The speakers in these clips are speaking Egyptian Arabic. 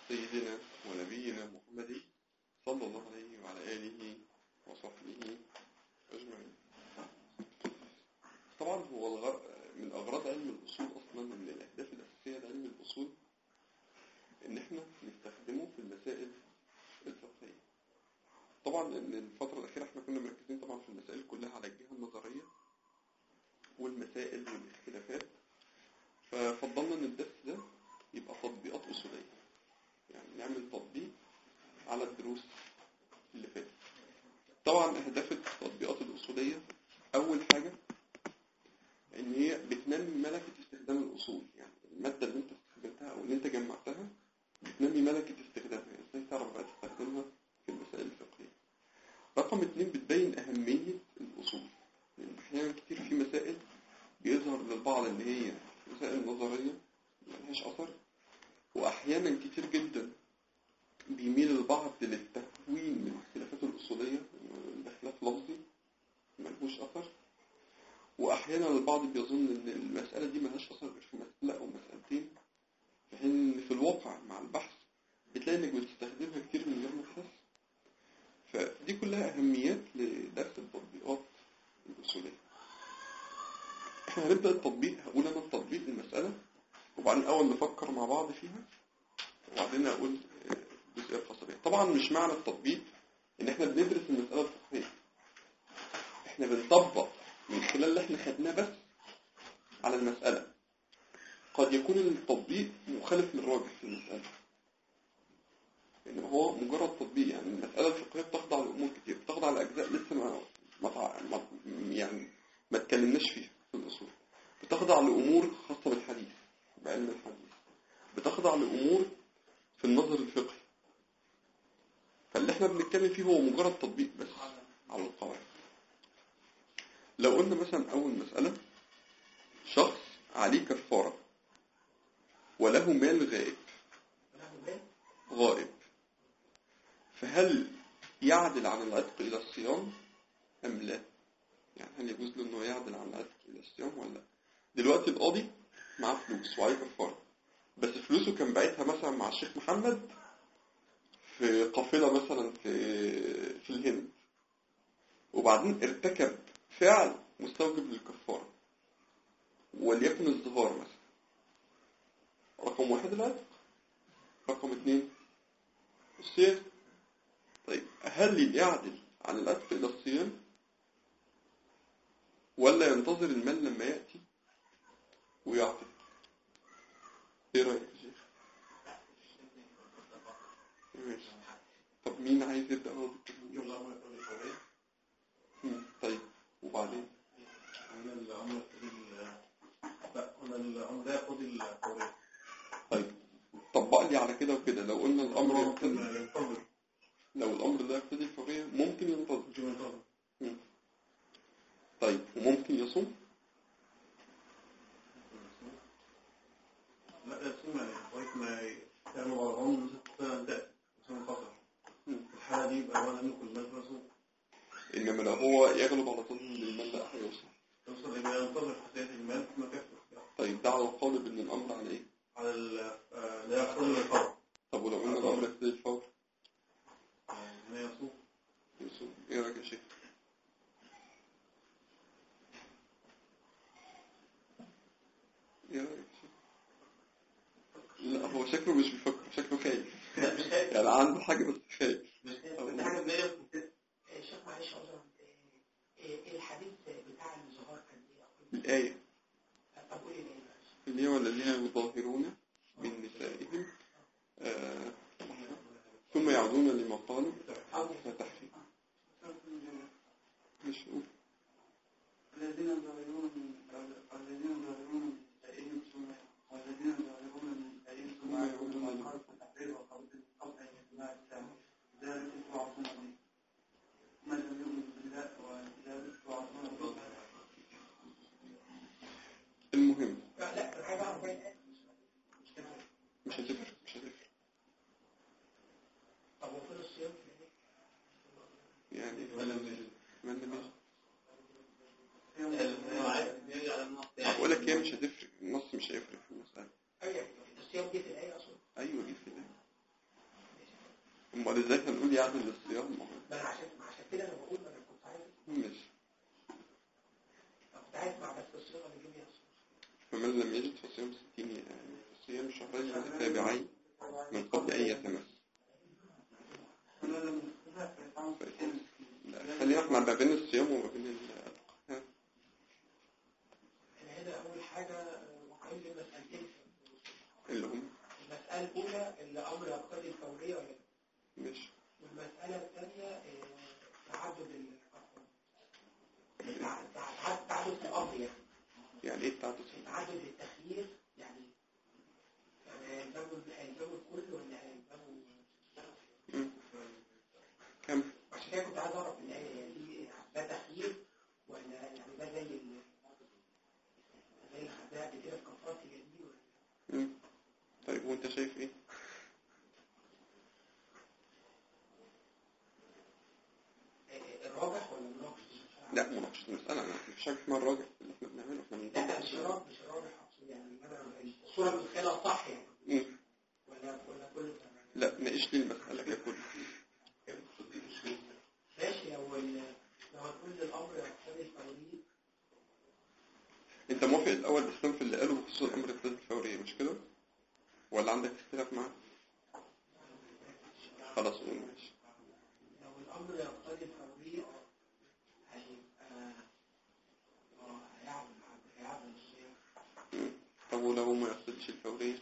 سيدنا ونبينا محمد صلى الله عليه وعلى آله وصحبه أجمعين طبعا هو الغر... من أغراض علم الأصول أصلا من الأهداف الأساسية لعلم الأصول إن إحنا نستخدمه في المسائل الفقهية طبعا إن الفترة الأخيرة إحنا كنا مركزين طبعا في المسائل كلها على الجهة النظرية والمسائل والاختلافات ففضلنا إن الدرس ده يبقى تطبيقات أصولية يعني نعمل تطبيق على الدروس اللي فاتت طبعا أهداف التطبيقات الأصولية أول حاجة إن هي بتنمي ملكة استخدام الأصول يعني المادة اللي أنت استخدمتها أو اللي أنت جمعتها بتنمي ملكة استخدامها إزاي تعرف بقى تستخدمها في المسائل الفقهية رقم اتنين بتبين أهمية الأصول لأن أحيانا كتير في مسائل بيظهر للبعض إن هي مسائل نظرية ملهاش أثر وأحيانا كتير جدا بيميل البعض للتهوين من الخلافات الأصولية بخلاف لفظي ملهوش أثر وأحيانا البعض بيظن إن المسألة دي ملهاش أثر غير في مسألة أو مسألتين في حين إن في الواقع مع البحث بتلاقي إنك بتستخدمها كتير من غير ما تحس فدي كلها أهميات لدرس التطبيقات الأصولية احنا هنبدأ التطبيق هقول أنا التطبيق للمسألة وبعدين أول نفكر مع بعض فيها وبعدين أقول الجزئية الخاصة بيها طبعا مش معنى التطبيق إن احنا بندرس المسألة الفقهية احنا بنطبق من خلال اللي احنا خدناه بس على المسألة قد يكون التطبيق مخالف للراجح في المسألة إن هو مجرد تطبيق يعني المسألة الفقهية بتخضع لأمور كتير بتخضع لأجزاء لسه ما, ما ما- يعني ما اتكلمناش فيها في الأصول بتخضع لأمور خاصة بالحديث بعلم الحديث بتخضع لأمور في النظر الفقهي فاللي احنا بنتكلم فيه هو مجرد تطبيق بس على القواعد لو قلنا مثلا أول مسألة شخص عليه كفارة وله مال غائب غائب فهل يعدل عن العتق إلى الصيام أم لا؟ يعني هل يجوز له إنه يعدل عن العتق إلى الصيام ولا لا؟ دلوقتي القاضي معاه فلوس وعليه كفارة بس فلوسه كان باعتها مثلا مع الشيخ محمد في قافلة مثلا في في الهند وبعدين ارتكب فعل مستوجب للكفارة وليكن الظهار مثلا رقم واحد العتق رقم اثنين الصيام طيب هل يعدل عن العتق إلى الصيام ولا ينتظر المال لما يأتي ويعتق ايه رأيك يا شيخ ماشي طب مين عايز يبدأ هو بالكلام؟ مم، طيب وبعدين أن الأمر يقتضي ال- لا أن الأمر لا يقتضي الفورية طيب طبق لي على كده وكده لو قلنا الأمر ممكن يقتضي ينتظر لو الأمر لا يقتضي الحرية ممكن ينتظر ممكن ينتظر مم. طيب وممكن يصوم لا يصوم يعني لغاية ما يعمل غرغرون ست سنة تأتي يصوم قصر مم. في الحالة دي يبقى ولا يملك المال فيصوم إنما لو هو يغلب على ظن المال لا هيوصل يوصل إلى ينتظر حتى يأتي المال ثم كفر طيب ده على القول بأن الأمر على إيه؟ على ال آه، لا يقتضي الفرع طب ولو قلنا الأمر يقتضي الفور لا يصوم يصوم إيه رأيك يا شيخ؟ إيه رأيك يا شيخ؟ لا هو شكله مش بيفكر شكله خايف لا مش خايف يعني عنده حاجة بس خايف مش خايف بس حاجة بنية شيخ معلش عذرا ايه الحديث بتاع الظهار كان ايه الآية طب قولي ليه معلش. اللي هي والذين يظاهرون من نسائهم آه ثم يعودون لما قالوا أو فتحريم مش هو الذين يظاهرون من الذين يظاهرون من نسائهم ثم والذين يظاهرون من نسائهم ثم يعودون للقرب والتحرير وقبض قبض اجتماع الساعة ذلك توعظون به من لم يؤمن بالله وذلك توعظون به المهم لا لا عايز اعرف بقى لي يعدل للصيام ما هو ما انا عشان عشان كده انا بقول ما انا كنت عايز مش كنت عايز مع بس الصيغه اللي جميع الصيغ فمن لم يجد فصيام ستين يعني صيام شهرين متتابعين من قبل أن يتمس فمن لم يستطع فيطعم ستين مسكين لا، خلينا احنا ما بين الصيام وما بين ال ها، انا هنا اول حاجه آه، وقعين لي مسالتين اللي هم المساله الاولى اللي امر يقتضي الفوريه ولا لا مش والمساله الثانيه آه، تعدد الافراد تع- تع- تعدد في الامر يعني يعني ايه التعدد تعدد التخيير يعني يعني هيلزموا هيلزموا الكل ولا هيلزموا مم. كم عشان كده كنت عايز اعرف الآية يعني دي ده تخيير ولا يعني ده زي ال زي اللي خدناها قبل كده في كفارات اليمين ولا مم. طيب وانت شايف ايه آه، الراجح ولا المناقش؟ لا مناقشة المسألة أنا مفيش حاجة اسمها الراجع اللي احنا بنعمله احنا لا بنطبق مش الراجح مش الراجح اقصد يعني انا الصورة المتخيلة صح يعني مم. ولا ولا كل لا ناقش لي المسألة ككل ماشي لو ال- لو هنقول الامر يقتضي الفوري انت موافق الأول إسلام في اللي قاله بخصوص الأمر التالت الفورية مش كده؟ ولا عندك اختلاف معاه؟ خلاص قول ماشي لو الامر يقتضي الفوري هيبقى اه هيعمل هيعمل الصيام مم. طب ولو ما يقصدش الفورية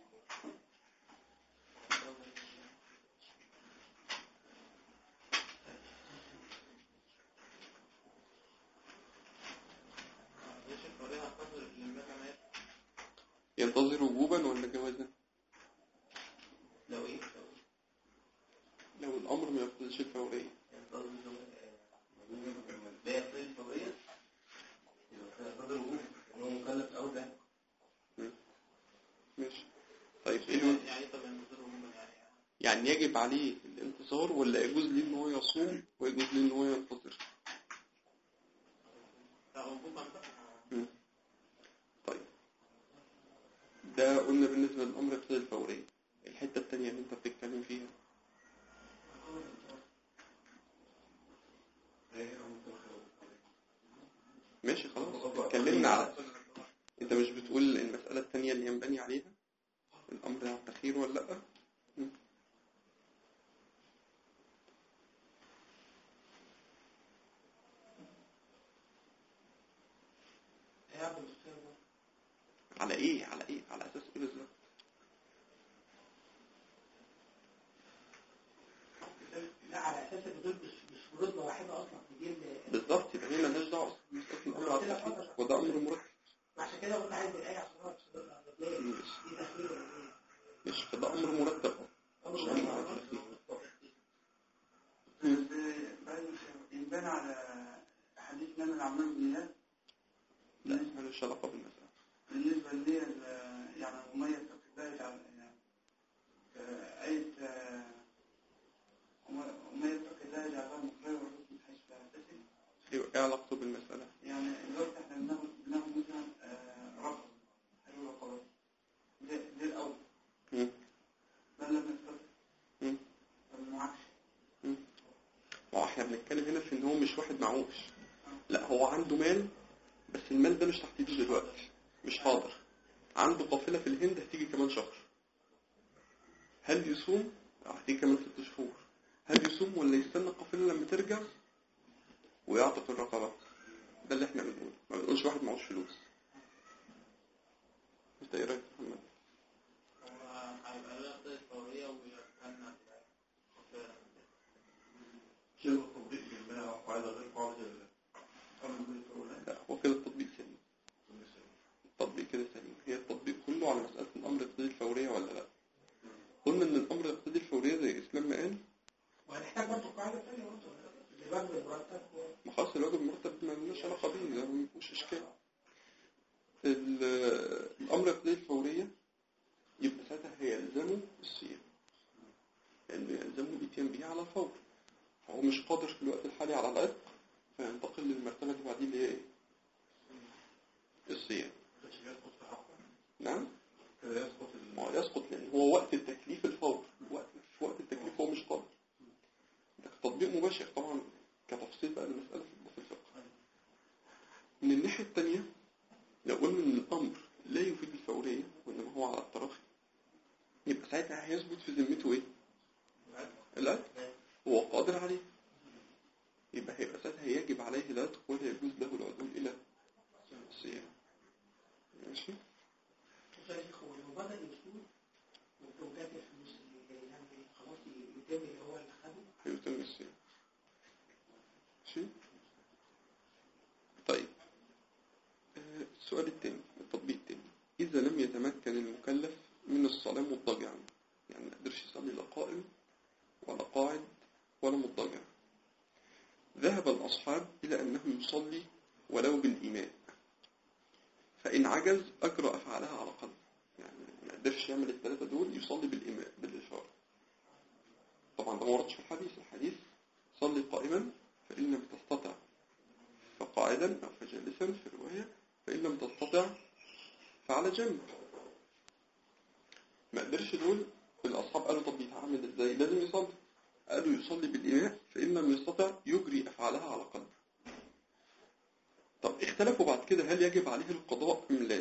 ليش الفورية هتنظر لما مات ينتظر وجوبا ولا جوازا؟ لو ايه لو الأمر ما يقصدش الفورية لا يقتضي الفورية يبقى يقتضي الوجوب هو مكلف أو ده ماشي طيب ايه الوجه؟ يعني طب ينتظر وجوبا يعني يعني يجب عليه الانتصار ولا يجوز ليه ان هو يصوم ويجوز ليه ان هو ينتظر؟ لا وجوبا بقى مم. طيب ده قلنا بالنسبة للأمر يقتضي الفورية الحتة التانية اللي انت بتتكلم فيها ماشي خلاص اتكلمنا على انت مش بتقول المسألة التانية اللي ينبني عليها الأمر على التخير ولا لأ مم. هيعمل الصيام ده على ايه على ايه على اساس ايه بالظبط لا على اساس ان دول مش مش فروض واحده اصلا دي ال- بالظبط يبقى هي مالهاش دعوه اصلا بمسألة الامر على التخير وده امر مرتب عشان كده قلت عايز الايه عشان اعرف صدقها ليه مش دي تخيل ولا ايه مش فده امر مرتب مش امر على التخير مم. ينبنى على حديث نمر العمار بن هلال لا مالهاش علاقه بالمسألة بالنسبة لي ال- يعني أمية اتق الله يجعل يعني آه، آية آه، أم- أمية اتق الله يجعل لها مخرجا ويرزقها من حيث لا يحتسب ايوه ايه علاقته بالمسألة يعني دلوقتي احنا بناخد بناخد مثلا آه، رقم حلو رقم دي دي الأول مم. ده لما يستطيع مم. طب معكش مم. ما هو احنا بنتكلم هنا في ان هو مش واحد معوش لا هو عنده مال بس المال ده مش تحت ايده دلوقتي مش حاضر عنده قافلة في الهند هتيجي كمان شهر هل يصوم هتيجي كمان ست شهور هل يصوم ولا يستنى القافلة لما ترجع ويعتق الرقبة ده اللي احنا بنقوله ما بنقولش واحد معوش فلوس انت ايه رايك يا محمد هو هيبقى له يقتضي الفورية ويستنى شيء التطبيق بالماء وقاعدة غير قاعدة الأمر بالفورية لا هو كده التطبيق سليم التطبيق كده سليم هي التطبيق كله على مسألة الأمر يقتضي الفورية ولا لا قلنا إن الأمر يقتضي الفورية زي إسلام ما قال وهنحتاج برضه قاعده ثانيه برضه الواجب المرتب هو ما خلاص الواجب المرتب ما لناش علاقة بيه ده مش إشكال ال- الأمر يقتضي الفورية يبقى ساعتها هيلزمه الصيام لأنه يلزمه الإتيان به على الفور فهو مش قادر في الوقت الحالي على العتق فينتقل للمرتبة اللي بعديه اللي هي إيه؟ الصيام يسقط في حقه نعم كده يسقط ما هو يسقط لأن هو وقت التكليف الفور وقت في وقت التكليف هو مش قادر لا يفيد الفورية وإنما هو على التراخي يبقى ساعتها هيثبت في ذمته إيه؟ الأكل هو قادر عليه يبقى هيبقى ساعتها يجب عليه العتق ولا يجوز له العدول إلى الصيام ماشي؟ شيخ هو لو بدأ الأسلوب والزوجات الفلوس اللي يعني خلاص يتم اللي هو اللي خده هيتم الصيام ماشي طيب آه، السؤال التاني التطبيق التاني إذا لم يتمكن المكلف من الصلاة مضطجعا يعني ما قدرش يصلي لا قائم ولا قاعد ولا مضطجع ذهب الأصحاب إلى أنه يصلي ولو بالإيماء فإن عجز أجرى أفعالها على قلب يعني ما قدرش يعمل الثلاثة دول يصلي بالإيماء بالإشارة طبعا ده ما وردش في الحديث الحديث صلي قائما فإن لم تستطع فقاعدا أو فجالسا في الرواية فإن لم تستطع فعلى جنب ما قدرش دول الأصحاب قالوا طب يتعامل إزاي لازم يصلي قالوا يصلي بالإيماء فإن لم يستطع يجري أفعالها على قلبه طب اختلفوا بعد كده هل يجب عليه القضاء أم لا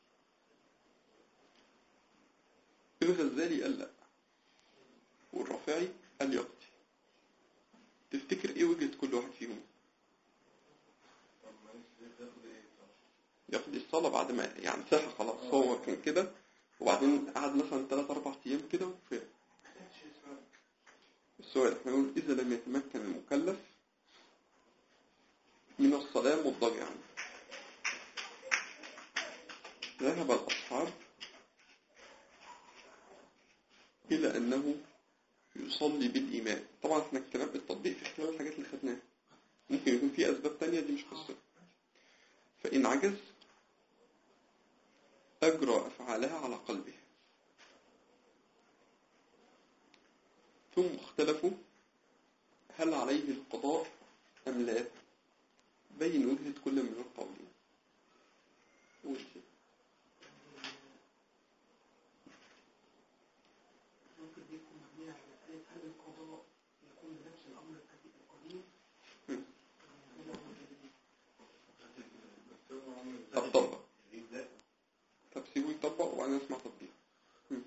الغزالي قال لا والرافعي قال يقضي تفتكر ايه وجهة كل واحد فيهم طب معلش ليه تاخد ايه؟ يقضي الصلاة بعد ما يعني صحى خلاص هو كان كده وبعدين قعد مثلا 3 4 ايام كده وفاق السؤال احنا نقول اذا لم يتمكن المكلف من الصلاة مضطجعا ذهب الأصحاب إلى أنه يصلي بالإيمان طبعا احنا الكلام التطبيق في خلال الحاجات اللي خدناها ممكن يكون في أسباب تانية دي مش قصة فإن عجز أجرى أفعالها على قلبه ثم اختلفوا هل عليه القضاء أم لا بين وجهة كل من القولين قول كده. ممكن دي تكون مبنية على مسألة هل القضاء يكون بنفس الأمر القديم القديم مم. ولا هو الجديد؟ بس هو عامل طب طبق ازاي؟ طب سيبه يطبق وأنا أسمع تطبيق مم.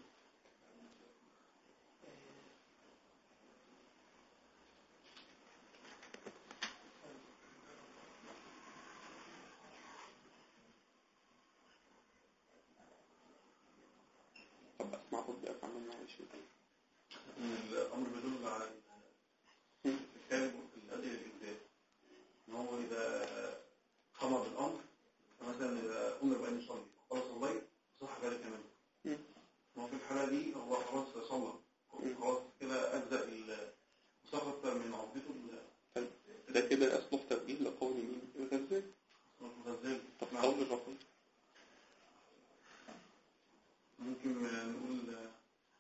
طب أسمع تطبيق أعمل معلش إن الأمر بيدل على مم. الكلام الأدية الإجزاء إن هو إذا قام بالأمر فمثلا إذا أمر بأن يصلي وقال صليت صح ذلك منه مم. ما في الحالة دي هو خلاص صلى مم. خلاص كده أجزأ ال- سقط من عقدته ال- طيب ده كده يصلح توجيه لقول مين الغزالي الغزالي طب نعم. قول الرقم ممكن نقول آه،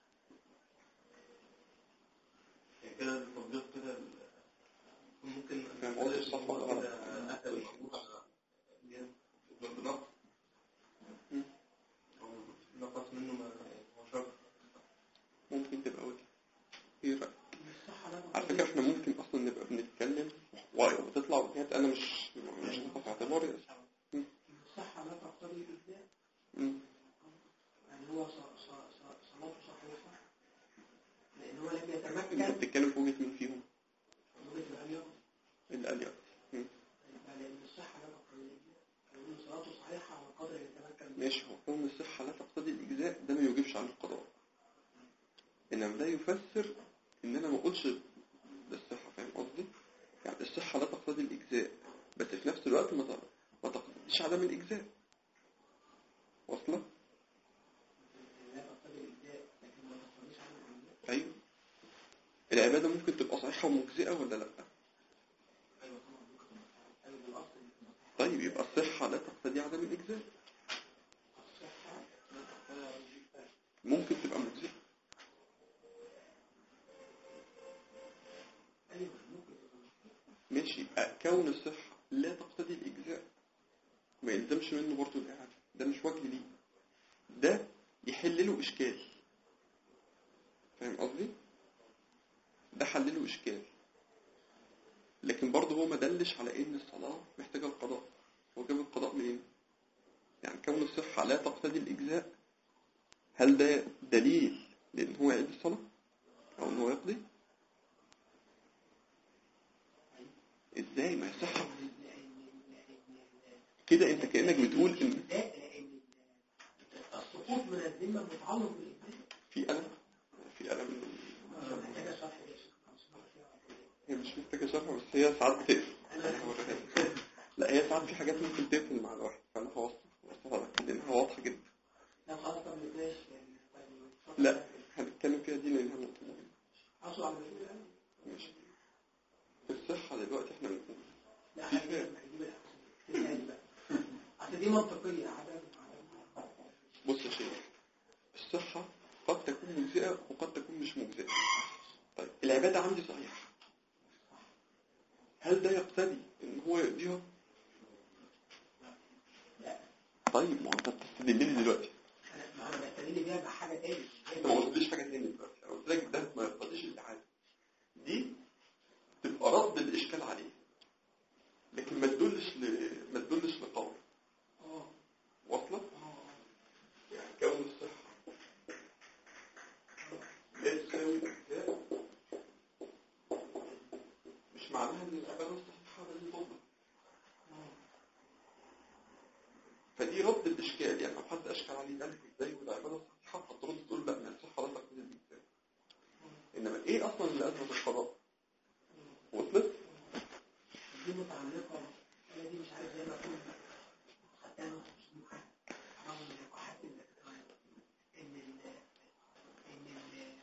يعني كده التطبيق كده ال- ممكن فاهم قصدي الصح ولا غلط؟ إذا أتى بالحقوق على جهة بنقص مم. أو نقص منه ما هو شرط ممكن تبقى وجه ايه رأيك الصحة لا على فكرة احنا ممكن اصلا نبقى بنتكلم و- وتطلع وجهات انا مش مش هاخد في اعتباري اصلا مم. الصحة لا تقتضي الإجزاء مم. يعني هو ص- ص- ص- صلاته صحيحة لأن هو لم انت يتمكن بتتكلم في وجهة مين فيهم من وجهة الأبيض الاليات مم. يبقى لأن الصحة لا تقتضي الإجزاء لأن صلاته صحيحة على قدر أن يتمكن منه. ماشي هو كون الصحة لا تقتضي الإجزاء ده ما يوجبش عن القضاء إنما ده يفسر إن أنا ما أقولش بالصحة فاهم قصدي؟ يعني الصحة لا تقتضي الإجزاء بس في نفس الوقت ما ت- ما تقتضيش عدم الإجزاء واصلة؟ لا تقتضي الإجزاء لكن ما تقتضيش عن الإجزاء أيوه العبادة ممكن تبقى صحيحة ومجزئة ولا لأ؟ أيوة طبعا ممكن تبقى- أيوة بالأصل طيب يبقى الصحة لا تقتضي عدم الإجزاء الصحة لا تقتضي الإجزاء ممكن تبقى مجزئة أيوة ممكن تبقى ماشي يبقى كون الصحة لا تقتضي الإجزاء ما يلزمش منه برضه الإعادة ده مش وجه ليه ده يحل له إشكال فاهم قصدي؟ ده حل له إشكال لكن برضه هو ما دلش على إن الصلاة محتاجة القضاء هو جاب القضاء منين؟ يعني كون الصحة لا تقتضي الإجزاء هل ده دليل لأن هو يعيد الصلاة أو أن هو يقضي إزاي ما يصح كده أنت كأنك بتقول إن السقوط من الذمة متعلق بالإجزاء في ألم في ألم محتاجة شرح يا شيخ هي مش محتاجة شرح بس هي ساعات بتقفل لا هي ساعات في حاجات ممكن تقفل مع الواحد فأنا هوصف هوصفها لك لأنها واضحة جدا لو خلاص طب نتناقش لا هنتكلم فيها دي لأنها نقطة مهمة أصل على الرجل الآن؟ ماشي الصحة دلوقتي احنا بنقول لا هجيب هجيب الأحسن بقى أصل دي منطقية عدم عدم بص يا شيخ الصحة قد تكون مجزئة وقد تكون مش مجزئة طيب العبادة عندي صحيحة هل ده يقتضي ان هو يقضيها؟ لا طيب ما هو انت بتستدل لي دلوقتي ما أنا بستدل بيها بحاجة تاني انت ما قلتليش حاجة تاني دلوقتي انا قلت لك ده ما يقتضيش الإعادة دي تبقى رد الإشكال عليه لكن ما تدلش ل... ما تدلش لقول اه واصلة؟ اه يعني كون الصحة لا تساوي الأجزاء مش معناها إن العبادة الصحيحة لازم تطلق فدي رد الإشكال يعني لو حد أشكال عليه قال لك إزاي والعبادة الصحيحة هترد تقول لا ما الصحة لا تقتضي الإجزاء إنما إيه أصلا اللي أثبت القضاء؟ وصلت؟ دي متعلقة أنا دي مش عارف زي ما أكون حتى أنا مش ممكن أحاول إنك أحدد إن ال إن ال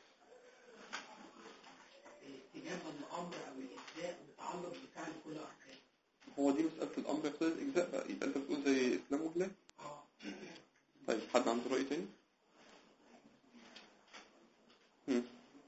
الاستجابة للأمر أو الإجزاء متعلق بفعل كل أركان هو دي مسألة الأمر يقتضي الإجزاء بقى يبقى أنت بتقول زي إسلام وهلال اه طيب حد عنده رأي تاني؟ مم.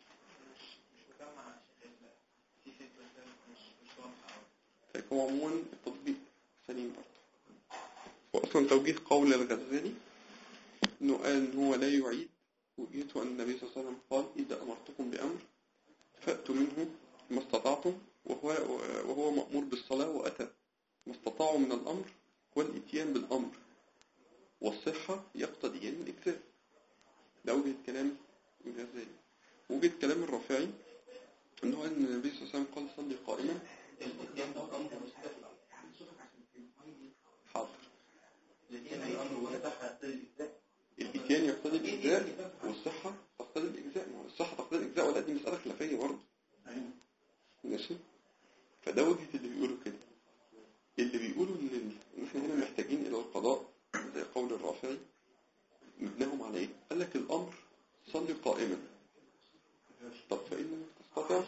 طيب هو عموما التطبيق سليم برضه وأصلا توجيه قول الغزالي إنه قال إن هو لا يعيد وجهته أن النبي صلى الله عليه وسلم قال إذا أمرتكم بأمر فأتوا منه ما استطعتم وهو, وهو مأمور بالصلاة وأتى ما استطاعوا من الأمر والإتيان بالأمر والصحة يقتضيان الإجزاء ده وجهة كلام الغزالي وجهة كلام الرافعي إن هو أن النبي صلى الله عليه وسلم قال صلي قائما الإجزاء ده أمر مش عارف يعني صوتك عشان تفهمني. حاضر الأمر ويتحت الإجزاء الإتيان يقتضي الإجزاء والصحة تقتضي الإجزاء ما هو الصحة تقتضي الإجزاء ولا دي مسألة خلافية برضه أيوة. ماشي فده وجهة اللي بيقولوا كده اللي بيقولوا إن إن إحنا هنا محتاجين إلى القضاء زي قول الرافعي مبناهم على إيه؟ قال لك الأمر صلي قائما طب فإن لم تستطع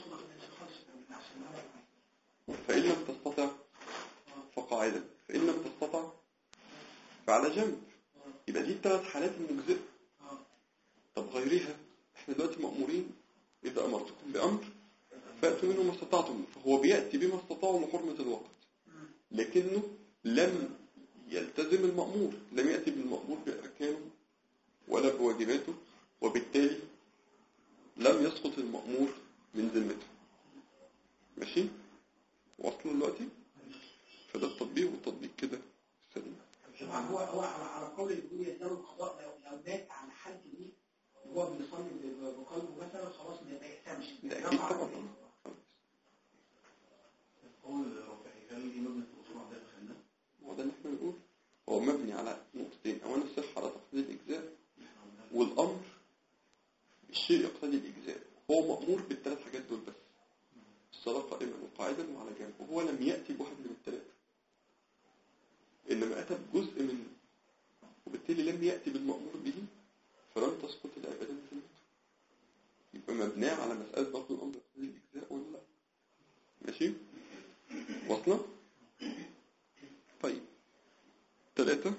فإن لم تستطع فقاعدا فإن لم تستطع فعلى جنب يبقى دي الثلاث حالات المجزئة طب غيرها احنا دلوقتي مأمورين إذا أمرتكم بأمر فأتوا منه ما استطعتم فهو بيأتي بما استطاعوا لحرمة الوقت لكنه لم يلتزم المأمور لم يأتي بالمأمور بأركانه ولا بواجباته وبالتالي لم يسقط المأمور من ذمته ماشي واصل دلوقتي فده التطبيق والتطبيق كده سليم هو هو على على قول اللي بيقول يسلم القضاء لو لو مات على حد دي وهو بيصلي ب- بقلبه مثلا خلاص ما يحسمش ده أكيد طبعا قول رفعي هل لي مبنى الوصول عند الخناق؟ هو ده اللي احنا بنقول هو مبني على نقطتين أولا الصحة على تقتضي الإجزاء والأمر الشيء يقتضي الإجزاء هو مأمور بالثلاث حاجات دول بس الصلاة قائما وقاعدا وعلى جنب وهو لم يأتي بواحد من الثلاثة إنما أتى بجزء منه وبالتالي لم يأتي بالمأمور به فلم تسقط العبادة من ذمته يبقى مبناه على مسألة برضه الأمر يقتضي الإجزاء ولا لا ماشي واصلة طيب ثلاثة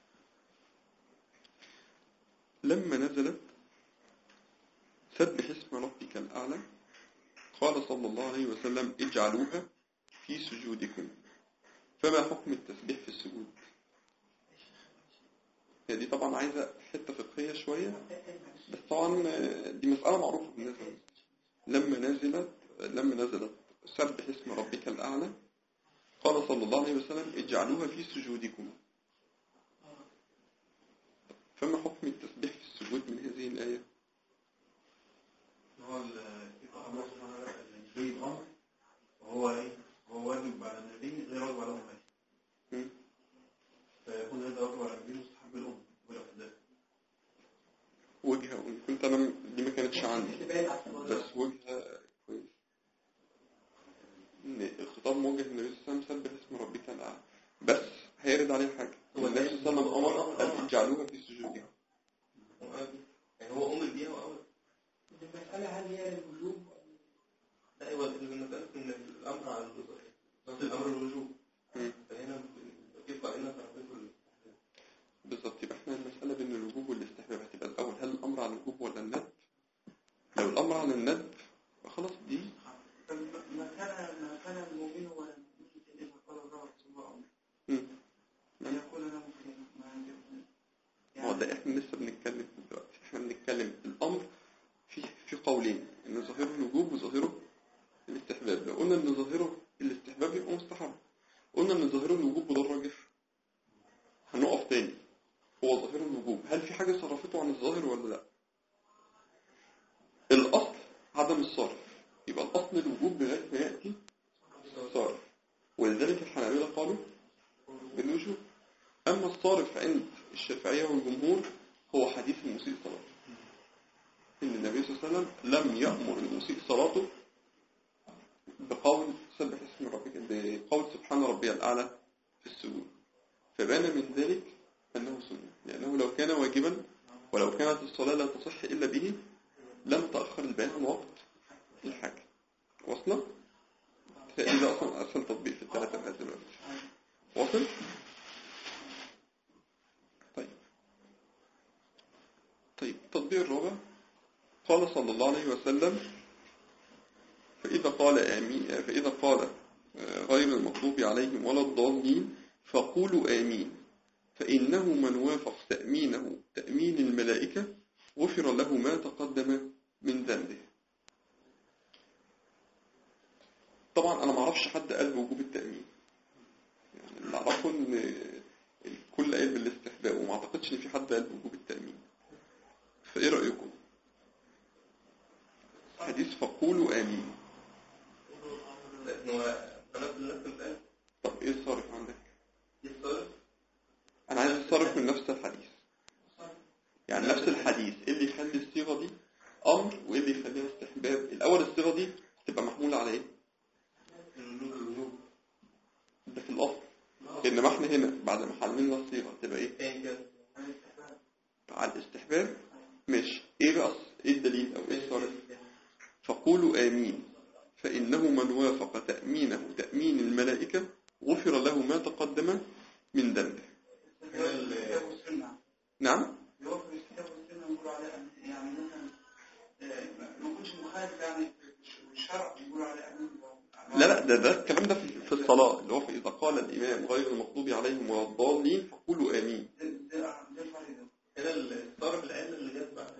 لما نزلت سبح اسم ربك الأعلى قال صلى الله عليه وسلم اجعلوها في سجودكم فما حكم التسبيح في السجود هي دي طبعا عايزة حتة فقهية شوية بس طبعا دي مسألة معروفة بالنسبة لي لما نزلت لما نزلت سبح اسم ربك الأعلى قال صلى الله عليه وسلم اجعلوها في سجودكم فما حكم التسبيح في السجود من هذه الآية هو ال- يبقى الله سبحانه وتعالى اللي يجيب امر وهو ايه؟ هو واجب على النبي غير واجب على امته مم. فيكون هذا واجب على النبي مستحب الام والاقتداء وجهة وإن كنت أنا م- دي ما كانتش عندي احتمال على الصلاة. بس وجهة كويس إن الخطاب موجه للنبي صلى الله عليه وسلم سبح اسم ربك الأعلى بس هيرد عليه حاجة هو النبي صلى الله عليه وسلم أمر أن اجعلوها في سجودها يعني هو امر بيها واول المسألة هل هي للوجوب لا هو المسألة ان الامر على الوجوب قصد الامر الوجوب مم. فهنا يبقى هنا تعطيه بالظبط يبقى احنا المسألة بين الوجوب والاستحباب هتبقى الأول هل الأمر على الوجوب ولا الندب؟ لو الأمر على الندب خلاص دي ما كان ما كان المؤمن ولا المؤمن إذا قال الله ورسوله مم. أن يقول له مسلم ما هو ده احنا لسه بنتكلم دلوقتي احنا بنتكلم الأمر في في قولين إن ظاهره الوجوب وظاهره الاستحباب لو قلنا إن ظاهره الاستحباب يبقى مستحب قلنا إن ظاهره الوجوب وده الراجح هنقف تاني هو ظاهره الوجوب هل في حاجة صرفته عن الظاهر ولا لا؟ الأصل عدم الصرف يبقى الأصل الوجوب لغاية ما يأتي صرف ولذلك الحنابلة قالوا بالوجوب أما الصارف عند الشافعية والجمهور هو حديث المسيء صلاته إن النبي صلى الله عليه وسلم لم يأمر المسيء صلاته بقول سبح اسم ربك بقول سبحان ربي الأعلى في السجود فبان من ذلك أنه سنة لأنه لو كان واجبا ولو كانت الصلاة لا تصح إلا به لم تأخر البيان عن وقت الحاجة وصلنا؟ فإذا أصلا أسهل تطبيق في الثلاثة هذه دلوقتي واصل؟ طيب طيب التطبيق الرابع قال صلى الله عليه وسلم فإذا قال آمين فإذا قال آه، غير المغضوب عليهم ولا الضالين فقولوا آمين فإنه من وافق تأمينه تأمين الملائكة غفر له ما تقدم من ذنبه طبعا أنا ما اعرفش حد قال بوجوب التأمين يعني اللي أعرفه إن الكل قال بالاستحباب وما أعتقدش إن في حد قال بوجوب التأمين فإيه رأيكم؟ حديث فقولوا آمين لأنه أنا في نفس المسألة طب إيه الصارف عندك؟ يتصرف أنا عايز الصارف من نفس الحديث يعني نفس الحديث إيه اللي يخلي الصيغة دي أمر وإيه اللي يخليها استحباب الأول الصيغة دي تبقى محمولة على إيه؟ الوجوب الوجوب ده في الأصل إنما إحنا هنا بعد ما حللنا الصيغة تبقى إيه؟ أيا كان على الاستحباب ماشي إيه بقى الص- إيه الدليل أو إيه الصارف؟ فقولوا آمين فإنه من وافق تأمينه تأمين الملائكة غفر له ما تقدم من ذنبه الكتاب والسنة نعم يوفر الكتاب والسنة نقول عليه أمين. يعني مثلا آه، ما يكونش مخالف يعني والشرع يقول عليه أمين لا لا ده ده الكلام ده في في الصلاة اللي هو في إذا قال الإمام غير المغضوب عليهم ولا الضالين فقولوا آمين ده ده ده الفرق ده هنا الصرف العلة اللي جت بعد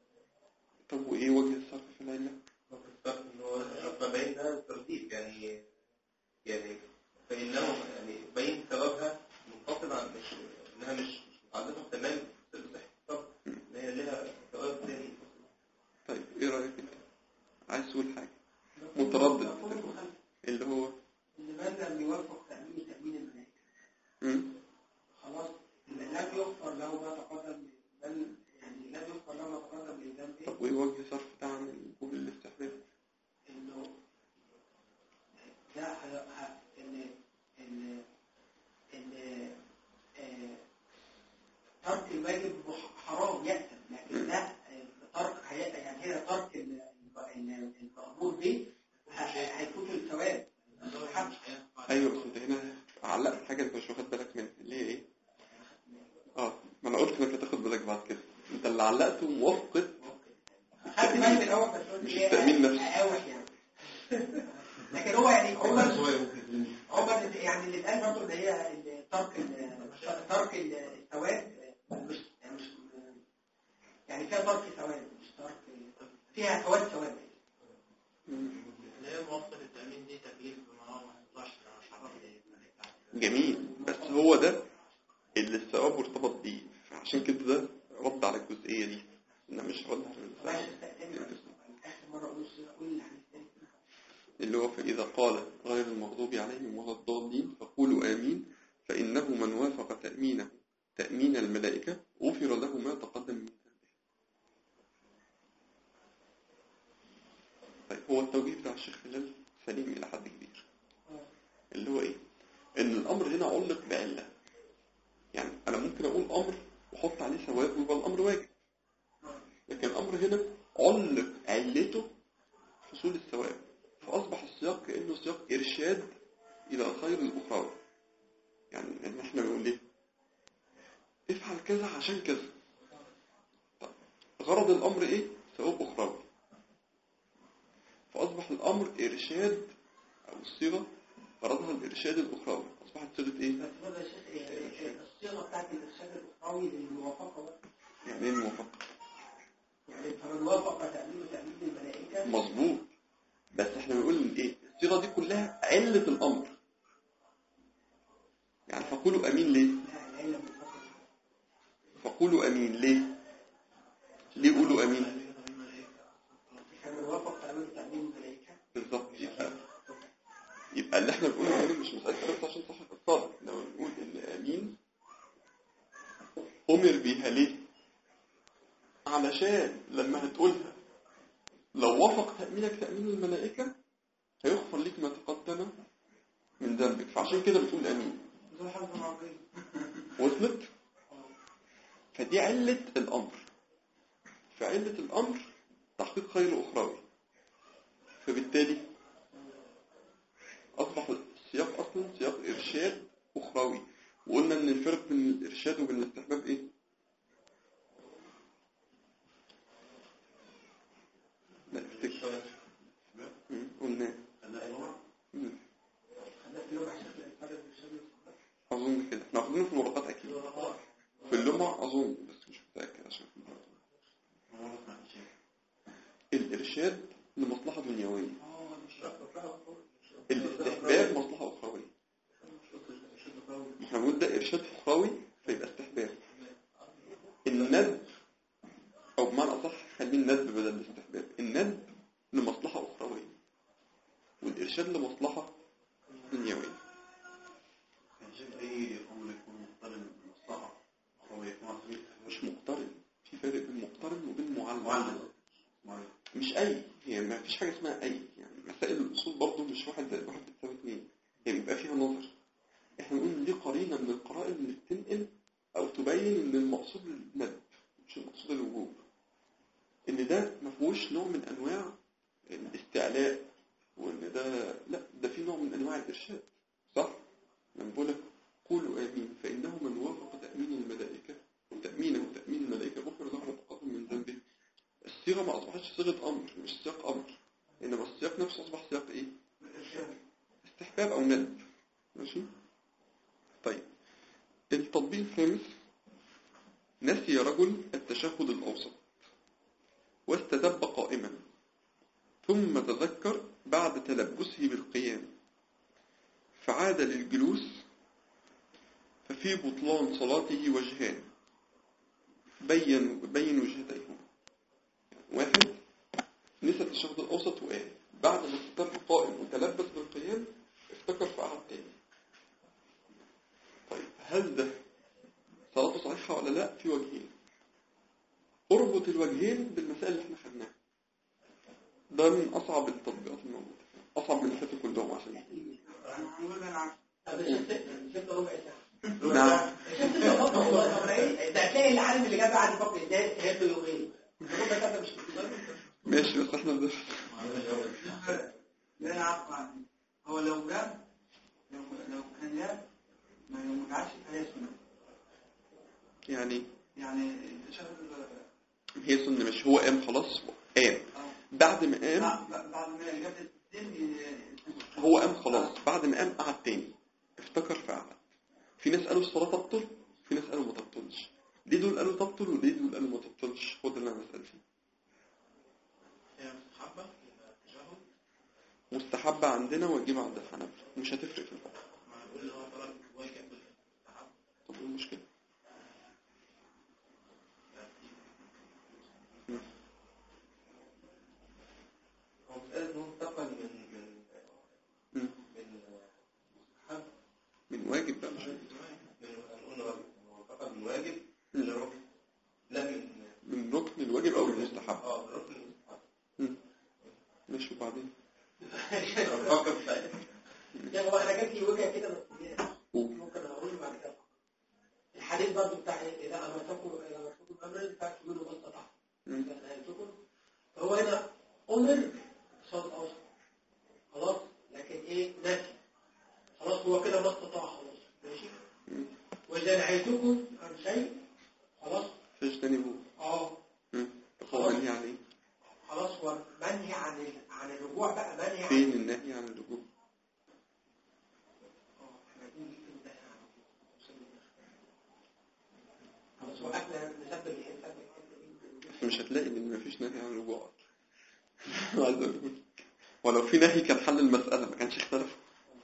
طب وإيه وجه الصرف في العلة؟ الصرف إن هو ما بين ده الترتيب يعني يعني فإنه يعني بين ثوابها منفصل عن مش إنها مش مش متعلقة تمام بالصحة الصرف إن هي لها ثواب تاني طيب إيه رأيك أنت؟ عايز تقول حاجة متردد مفهوم مخالف. اللي هو إن من لم يوفق تأمين تأمين الملائكة مم. خلاص إن لم يغفر له ما تقدم بل يعني لم يغفر له ما تقدم من ذنبه طب وإيه وجه صرف ده عن الوجوب الاستحباب؟ إنه ده ه- ه- إن إن إن آه، ترك الواجب مح- حرام يأثم لكن ده آه، ترك هي- يعني هنا ترك ال- ال- المأمور به ه- هيفوت الثواب الحق. أيوه بس أنت هنا علقت حاجة أنت مش واخد بالك منها اللي هي إيه؟ آه ما أنا قلت إنك هتاخد بالك بعد كده أنت اللي علقته موافقة خدت بالي من الاول بس قلت مش ايه التأمين نفسه. اقاوح يعني لكن هو يعني هو شوية ممكن هو يعني اللي اتقال برضه ان هي ال- ترك ال- ترك ال- الثواب مش مش يعني فيها ترك ثواب مش ترك فيها فوات ثواب اللي هي موافقة التأمين دي تكليف بما هو ما يطلعش شرف جميل بس هو ده اللي الثواب مرتبط بيه فعشان كده ده رد على الجزئية دي إنها مش رد على ماشي تاني اخر مره اقول الصيغه قول الحديث تاني اللي هو فإذا قال غير المغضوب عليهم ولا الضالين فقولوا آمين فإنه من وافق تأمينه تأمين الملائكة غفر له ما تقدم من ذنبه طيب هو التوجيه بتاع الشيخ هلال سليم إلى حد كبير اللي هو إيه؟ إن الأمر هنا علق بعلة يعني أنا ممكن أقول أمر وأحط عليه ثواب ويبقى الأمر واجب لكن الأمر هنا علق علته حصول الثواب فأصبح السياق كأنه سياق إرشاد إلى الخير الأخروي يعني إن إحنا بنقول إيه افعل كذا عشان كذا طب غرض الأمر إيه ثواب أخروي فأصبح الأمر إرشاد أو الصيغة غرضها الإرشاد الأخروي أصبحت صيغة إيه بس برضه يا شيخ إيه، إيه، الصيغه بتاعت الارشاد الاخروي للموافقه بقى. يعني إيه الموافقة يعني فمن وافق تامين تامين الملائكه مظبوط بس إحنا بنقول إن إيه الصيغة دي كلها علة الأمر يعني فقولوا أمين ليه لا العلم بالفقر فقولوا أمين ليه ليه قولوا أمين فمن وافق تامين تامين الملائكه بالظبط يبقى يبقى اللي احنا بنقوله هنا مش مسألة بس عشان صح الصادق لما بنقول ان امين امر بيها ليه علشان لما هتقولها لو وافق تأمينك تأمين الملائكة هيغفر لك ما تقدم من ذنبك فعشان كده بتقول امين ذو حظ عظيم وصلت فدي علة الأمر فعلة الأمر تحقيق خير أخروي فبالتالي أصبح السياق أصلا سياق إرشاد أخروي وقلنا إن الفرق بين الإرشاد وبين الاستحباب إيه؟ لا افتكر مم، قلنا مم، خدنا في اللغه شكل الفرق بالارشاد الاخروي أظن كده احنا واخدينه في الورقات أكيد في اللمع أظن بس مش متأكد عشان في الورقات. الإرشاد لمصلحة دنيوية اه مش مصلحه الاستحباب مصلحة أخروية احنا بنقول ده إرشاد أخروي فيبقى استحباب الندب أو بمعنى أصح خليه الندب بدل الاستحباب الندب لمصلحة أخروية والإرشاد لمصلحة دنيوية شايف اي امر يكون مقترن بالمصلحه هو يكون عصير مش مقترن في فرق بين مقترن وبين معلم معلم معلم مش أي هي ما فيش حاجة اسمها أي يعني مسائل الأصول برضو مش واحد زائد واحد بتساوي اتنين هي بيبقى فيها نظر احنا بنقول إن دي قرينة من القرائن اللي بتنقل أو تبين إن المقصود الندب مش المقصود الوجوب إن ده ما فيهوش نوع من أنواع الاستعلاء وإن ده لا ده في نوع من أنواع الإرشاد صح؟ لما بقول لك قولوا آمين فإنه من وافق تأمين الملائكة تأمينه تأمين الملائكة غفر له ما تقدم من ذنبه الصيغة ما أصبحتش صيغة أمر مش سياق أمر إنما السياق نفسه أصبح سياق إيه؟ استحباب أو ندب ماشي؟ طيب التطبيق الخامس نسي رجل التشهد الأوسط واستدب قائما ثم تذكر بعد تلبسه بالقيام فعاد للجلوس ففي بطلان صلاته وجهان بين بين وجهتيهما واحد نسى التشهد الأوسط وقام بعد ما استتب قائم وتلبس بالقيام افتكر فقعد تاني طيب هل ده صلاته صحيحة ولا لا في وجهين اربط الوجهين بالمسائل اللي احنا خدناها ده من أصعب التطبيقات الموجودة أصعب من اللي فاتوا كلهم عشان هنقول انا عارف طب شفت شفت ربع ساعه نعم شفت الفقر والله طب ايه ده هتلاقي العالم اللي جاب بعد فقر ده هيبقى يومين ربع ساعه مش كتير. ماشي بس احنا ده لا انا عارف يعني هو لو جاب لو لو كان جاب ما ما جابش فهي سنه يعني يعني التشهد هي سنة مش هو قام خلاص قام اه بعد ما قام بعد بعد ما جاب التسليم هو قام خلاص بعد ما قام قعد تاني افتكر فقعد في ناس قالوا الصلاة تبطل في ناس قالوا ما تبطلش ليه دول قالوا تبطل وليه دول قالوا ما تبطلش هو ده اللي انا بسأل فيه هي مستحبة يبقى التشهد مستحبة عندنا واجبة عند الحنابلة مش هتفرق في الفقه ما نقول اللي هو طلب واجب بالمستحب طب ايه المشكلة هو مسألة إن هو انتقل من من مم. من مستحب من واجب بقى مش من قلنا واجب هو انتقل من واجب لركن لا من من ركن الواجب او المستحب اه من ركن المستحب مم. ماشي وبعدين أنا بفكر في حاجة. يعني هو انا جات لي وجهه كده بس قول. ممكن اقول بعد كده الحديث برضه بتاع إيه؟ اذا امرتكم اذا امرتكم امرا فاكتبوا له ما استطعتم مم. اذا نهيتكم فهو هنا امر صوت اوسط خلاص لكن ايه نفي خلاص هو كده ما استطاع خلاص ماشي مم. واذا نهيتكم عن شيء خلاص فاجتنبوه اه مم. هو منهي عن ايه؟ خلاص هو منهي عن ال- عن الرجوع بقى منهي عن فين النهي عن الرجوع؟ اه احنا بنقول كده يعني. خلاص وقفنا نسبب الانسان بس مش هتلاقي ان مفيش نهي عن الرجوع عايز اقول لك. ولو في نهي كان حل المسألة ما كانش اختلف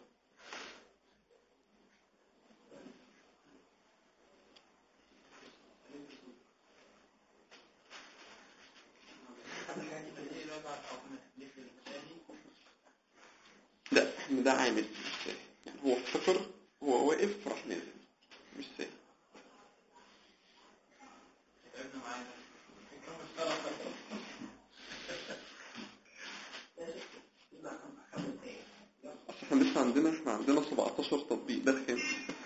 ايه بقى بعد حكم الحديث الثاني لا ان ده عامل مش ساهل يعني هو افتكر هو واقف راح نازل مش ساهل تعبنا معانا فكرة مشتركة بس احنا لسه عندنا احنا عندنا 17 تطبيق ده كام؟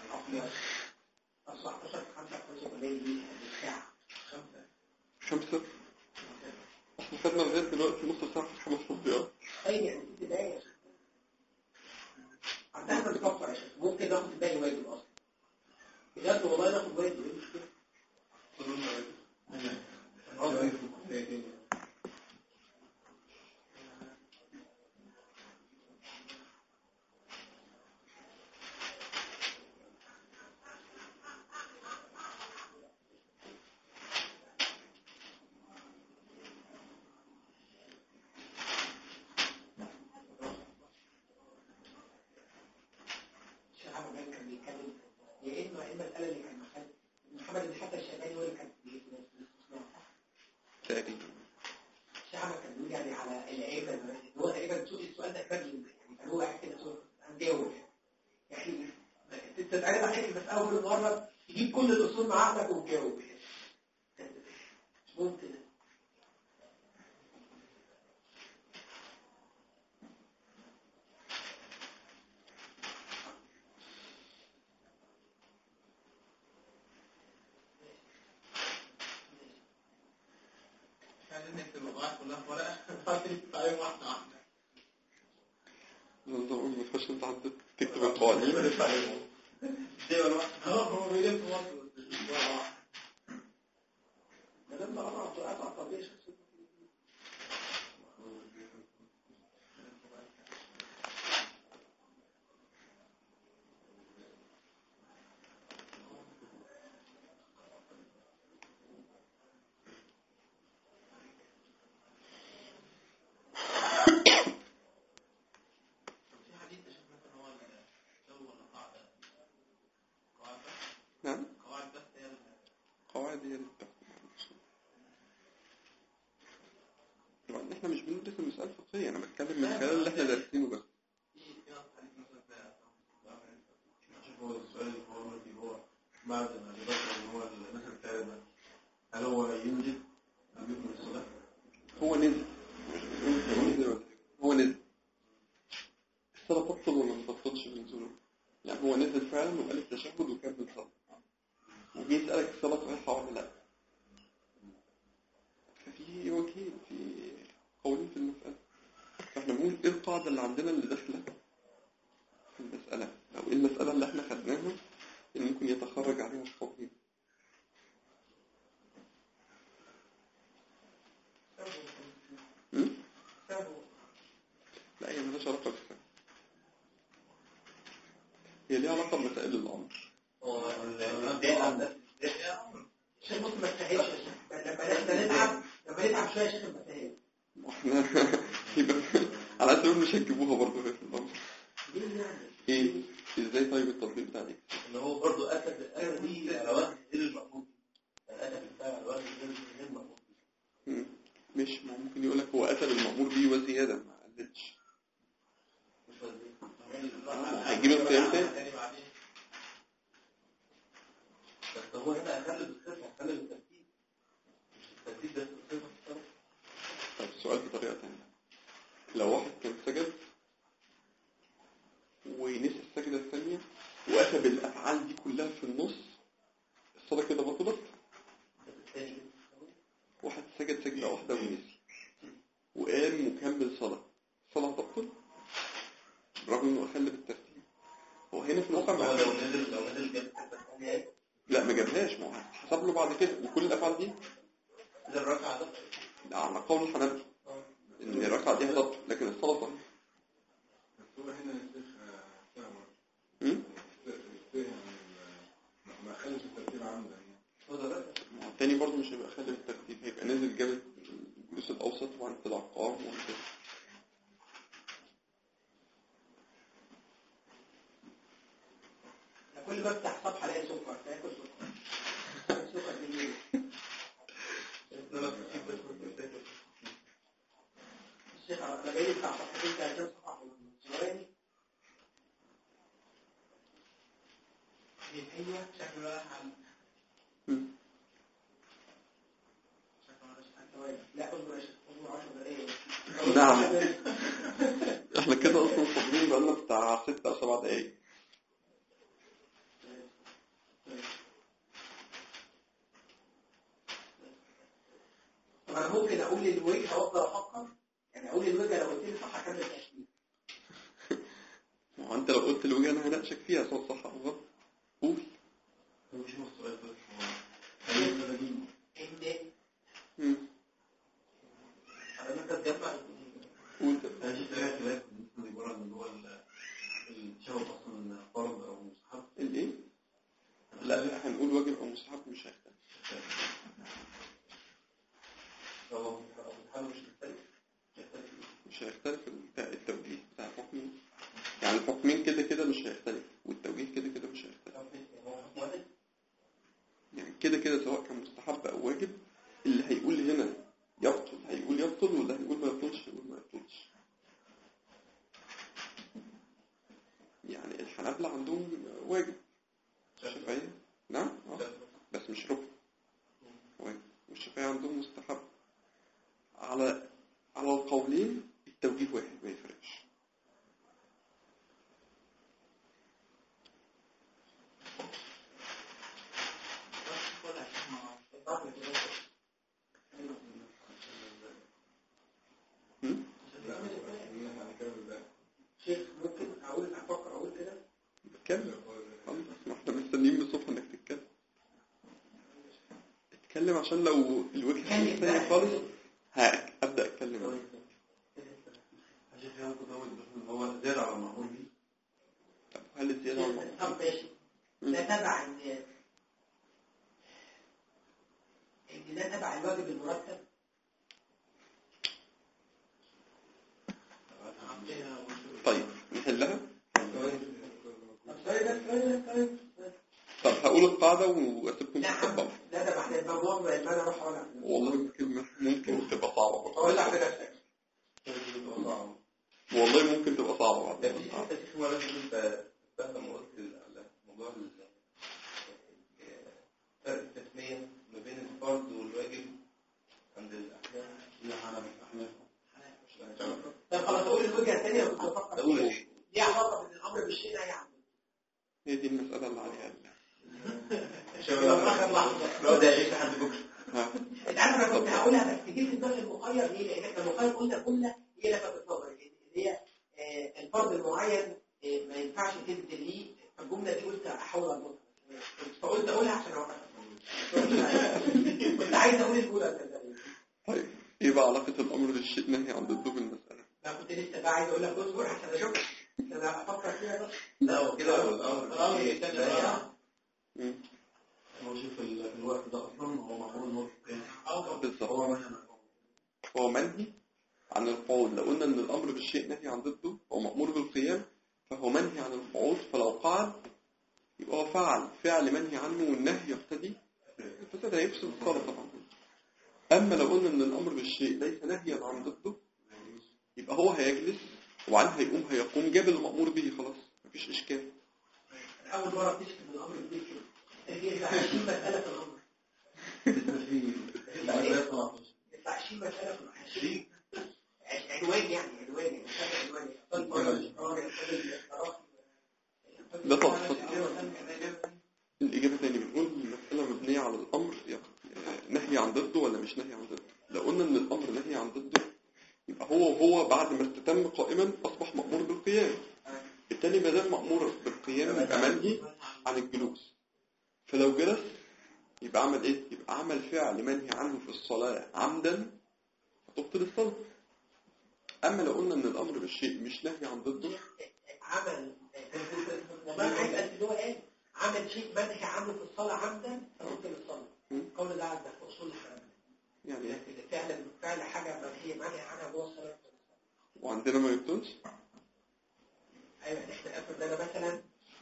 19 5 قليل دي ساعة خمسة خمسة احنا خدنا لغاية دلوقتي نص ساعة في خمس تطبيقات طيب يعني ست دقايق عندنا احنا بنفكر يا شيخ ممكن ناخد الباقي واجب اصلا بجد والله ناخد واجب ايه المشكلة؟ قصدي في الكلية دي. الشيخ عبد الرحمن كان بيتكلم يا اما ايه المسألة اللي كان محمد محمد بن حتى الشيباني هو اللي كان بيتكلم تقريبا الشيخ عبد كان بيقول يعني على العيبة المناسب هو تقريبا سوء السؤال ده كان يعني كان هو قاعد كده سوء هنجاوب يعني انت تعرف عليك المسألة كل مرة تجيب كل الأصول مع عقلك وتجاوب مش ممكن مش عايزين نكتب القواعد كلها في ورقة عايزين نتعلم واحدة واحدة لازم اقول ما ينفعش انت عندك تكتب القوانين دي ولا واحد اه هو بيلف مصر بس ورقة واحدة ما لما أضع سؤال على الطبيعي شخصيا في حديث يا شيخ مثلا هو الجو ولا قاعدة قواعد بس نعم قواعد بس هي اللي قواعد هي اللي بتحكم على الأصول. طبعا احنا مش بندرس المسألة الفقهية انا بتكلم من خلال اللي احنا دارسينه بس في في نص حديث مثلا ده شوف هو السؤال اللي هو دلوقتي هو بعد ما يبقى ان هو المثل بتاعي ده هل هو ينزل أم يكمل الصلاة؟ هو نزل مش بنقول هو نزل ولا إيه. هو نزل الصلاة تبطل ولا ما تبطلش بنزوله يعني هو نزل فعلا وقال التشهد وكمل صلاة وجي يسألك الصلاة صحيحة ولا لا ففي وجهين في قولين في المسألة فاحنا بنقول ايه القاعدة اللي عندنا اللي داخلة في المسألة أو ايه المسألة اللي احنا خدناها اللي ممكن يتخرج عليها القولين م? لا هي مالهاش علاقة بالسنة هي ليها علاقة بمسائل الأمر هو الدين عندك الشيخ بص ما تسهلش يا شيخ لما احنا نتعب لما نتعب شوية يا شيخ ما تسهلش واحنا يبقى على اساس مش هتجيبوها برضه في الأمر ليه يعني؟ ايه ازاي طيب التطبيق بتاع دي ان هو برضه اتى بالآية دي على وجه غير المقبول يعني اتى بالفعل على وجه غير غير المقبول م. مش ما ممكن يقول لك هو قتل المأمور بيه وزيادة ما قلتش مش وزير هيجيب القيام تاني بعدين بس هو هنا أخلي بالصفة أخلي بالترتيب مش الترتيب بس الصفة الصفة طب السؤال بطريقة تانية لو واحد كان سجد ونسي السجدة الثانية وأتى بالأفعال دي كلها في النص الصلاة كده بطلت بس الثاني واحد سجد سجدة واحدة ونسي وقام مكمل صلاة الصلاة تبطل برغم انه أخل بالترتيب هو هنا في الواقع هو ما لو نزل لو نزل جاب الصفة الثانية إيه؟ لا ما جابهاش ما هو حسب له بعد كده وكل الأفعال دي نزل الركعة ده على قول الحنابلة إن الركعة دي هتبطل لكن الصلاة تبطل بس هو هنا الشيخ فاهم م? ما خلش الترتيب عنده يعني هو ده الركعة ما هو التاني برضه مش هيبقى خالي بالترتيب هيبقى نازل جاب الجلوس الأوسط وبعدين طلع قام وهكذا أنا كل ما افتح صفحه الاقي سكر تاكل سكر سكر بالليل إنما الترتيب بس مش الترتيب. الشيخ انا جاي بتاع صفحتين ثلاثين صفحه في الصوراني ايوه شكله رايح على م. شكله رايح على ثواني. لا اصبر يا شيخ اصبر 10 دقايق نعم احنا كده اصلا صابرين بقالنا بتاع ست او سبع دقايق طب انا ممكن اقول الوجهه وافضل افكر يعني اقول الوجهه لو قلت لي صح اكمل تشكيل ما هو انت لو قلت الوجهه انا هناقشك فيها صوت صح او غلط قول هو مش هو السؤال بس هو هل ده دي ان م. على ما أنت تجمع قول ده. انا شفت فيها خلاف بالنسبه لمجرد ان هو ال- الشباب اصلا فرض او مستحب الايه لا هنقول واجب او مستحب مش هيختلف هو الحل مش مختلف يختلف مش هيختلف الت- التوجيه بتاع الحكم يعني الحكمين كده كده مش هيختلف والتوجيه كده كده مش هيختلف هو حكم واحد يعني كده كده سواء كان مستحب او واجب اللي هيقول هنا يبطل هيقول يبطل واللي هيقول ما يبطلش هيقول ما يبطلش يعني الحنابلة عندهم واجب الشافعية نعم آه. بس مش ركن واجب والشافعية عندهم مستحب على على القولين التوجيه واحد ما يفرقش ولا شيء هم؟ هنكمل بقى شيخ ممكن اقول افكر اقول كده اتكلم خلاص ما احنا مستنيين من الصبح انك تتكلم اتكلم عشان لو الوجه اتكلم الثاني بقى. خالص ها ابدا اتكلم أنا. هل شايف ينقض اول ان هو زاد على المأمور بيه طب هل الزياده على الموضوع؟ طب ماشي ده تبع ان ان ده تبع الواجب المرتب طيب نحلها طب سوري بس سوري بس سوري طب هقول القاعده واسيبكم نعم تطبقوا ده تبع الموضوع ما انا اروح اقول لك والله كلمه ممكن تبقى صعبه برضه. اقول لك بنفسك والله ممكن تبقى صعبه بعد ده في حتة في مرة كده انت بعد ما قلت ال- ال- موضوع ال- فرق التسمية ما بين الفرض والواجب عند الأحيان لا احنا احنا طب خلاص اقول الوجهه الثانيه اللي كنت بفكر أقول فيها إيه؟ دي علاقه بين الامر بالشيء لا يعني هي دي المساله اللي عليها ال- يبقى في اخر لحظه لو ده عيش لحد بكرة ها انت عارف انا كنت هقولها بس جيت في دماغي المخير ليه؟ لان احنا المخير قلنا كلها هي لفتت نظري اللي هي آه، الفرد المعين آه، ما ينفعش تنزل ليه فالجمله دي قلت احاول اربطها فقلت اقولها عشان اوقفها كنت عايز اقول الاولى صدقني. طيب ايه بقى علاقه الامر بالشيء نهي عن ضده بالمساله انا كنت لسه بقى عايز اقول لك اصبر عشان اشوف انا افكر فيها بس لا هو كده هو الأمر الأمر بالشيء الثاني لا بقى. يعني. مم. هو شوف ال- في الوقت ده اصلا هو المفروض ان هو في القيام بالظبط هو مثلا هو منهي عن القعود لو قلنا ان الامر بالشيء نهي عن ضده هو مامور بالقيام فهو منهي عن القعود فلو قعد يبقى هو فعل فعل منهي عنه والنهي يقتضي الفساد هيفسد الصلاه طبعا أما لو قلنا إن الأمر بالشيء ليس نهيا عن ضده يبقى هو هيجلس وبعدين هيقوم هيقوم جاب المأمور به خلاص مفيش إشكال أول مرة بتشتم الأمر بديك كده هي 20 مسألة في الأمر يطلع 20 مسألة في الأمر 20 عنوان يعني عنوان يعني مسألة عنوان ده تفصيل الإجابة تاني بنقول المسألة مبنية على الأمر يق- نهي عن ضده ولا مش نهي عن ضده لو قلنا إن الأمر نهي عن ضده يبقى هو وهو بعد ما استتم قائما أصبح مأمور بالقيام بالتالي ما دام مأمور بالقيام يبقى منهي عن الجلوس فلو جلس يبقى عمل إيه؟ يبقى عمل فعل منهي عنه في الصلاة عمدا فتبطل الصلاة أما لو قلنا إن الأمر بالشيء مش نهي عن ضده عمل والله انا عايز اسال اللي هو قال عمل شيء منهي عنه في الصلاه عمدا فممكن الصلاه مم. القول ده عندك في اصول الحنابلة يعني إيه؟ لكن فعلا فعل حاجه منهي منهي عنها جوه الصلاه يبطل الصلاة. وعندنا ما يبطلش ايوه يعني احنا افرض انا مثلا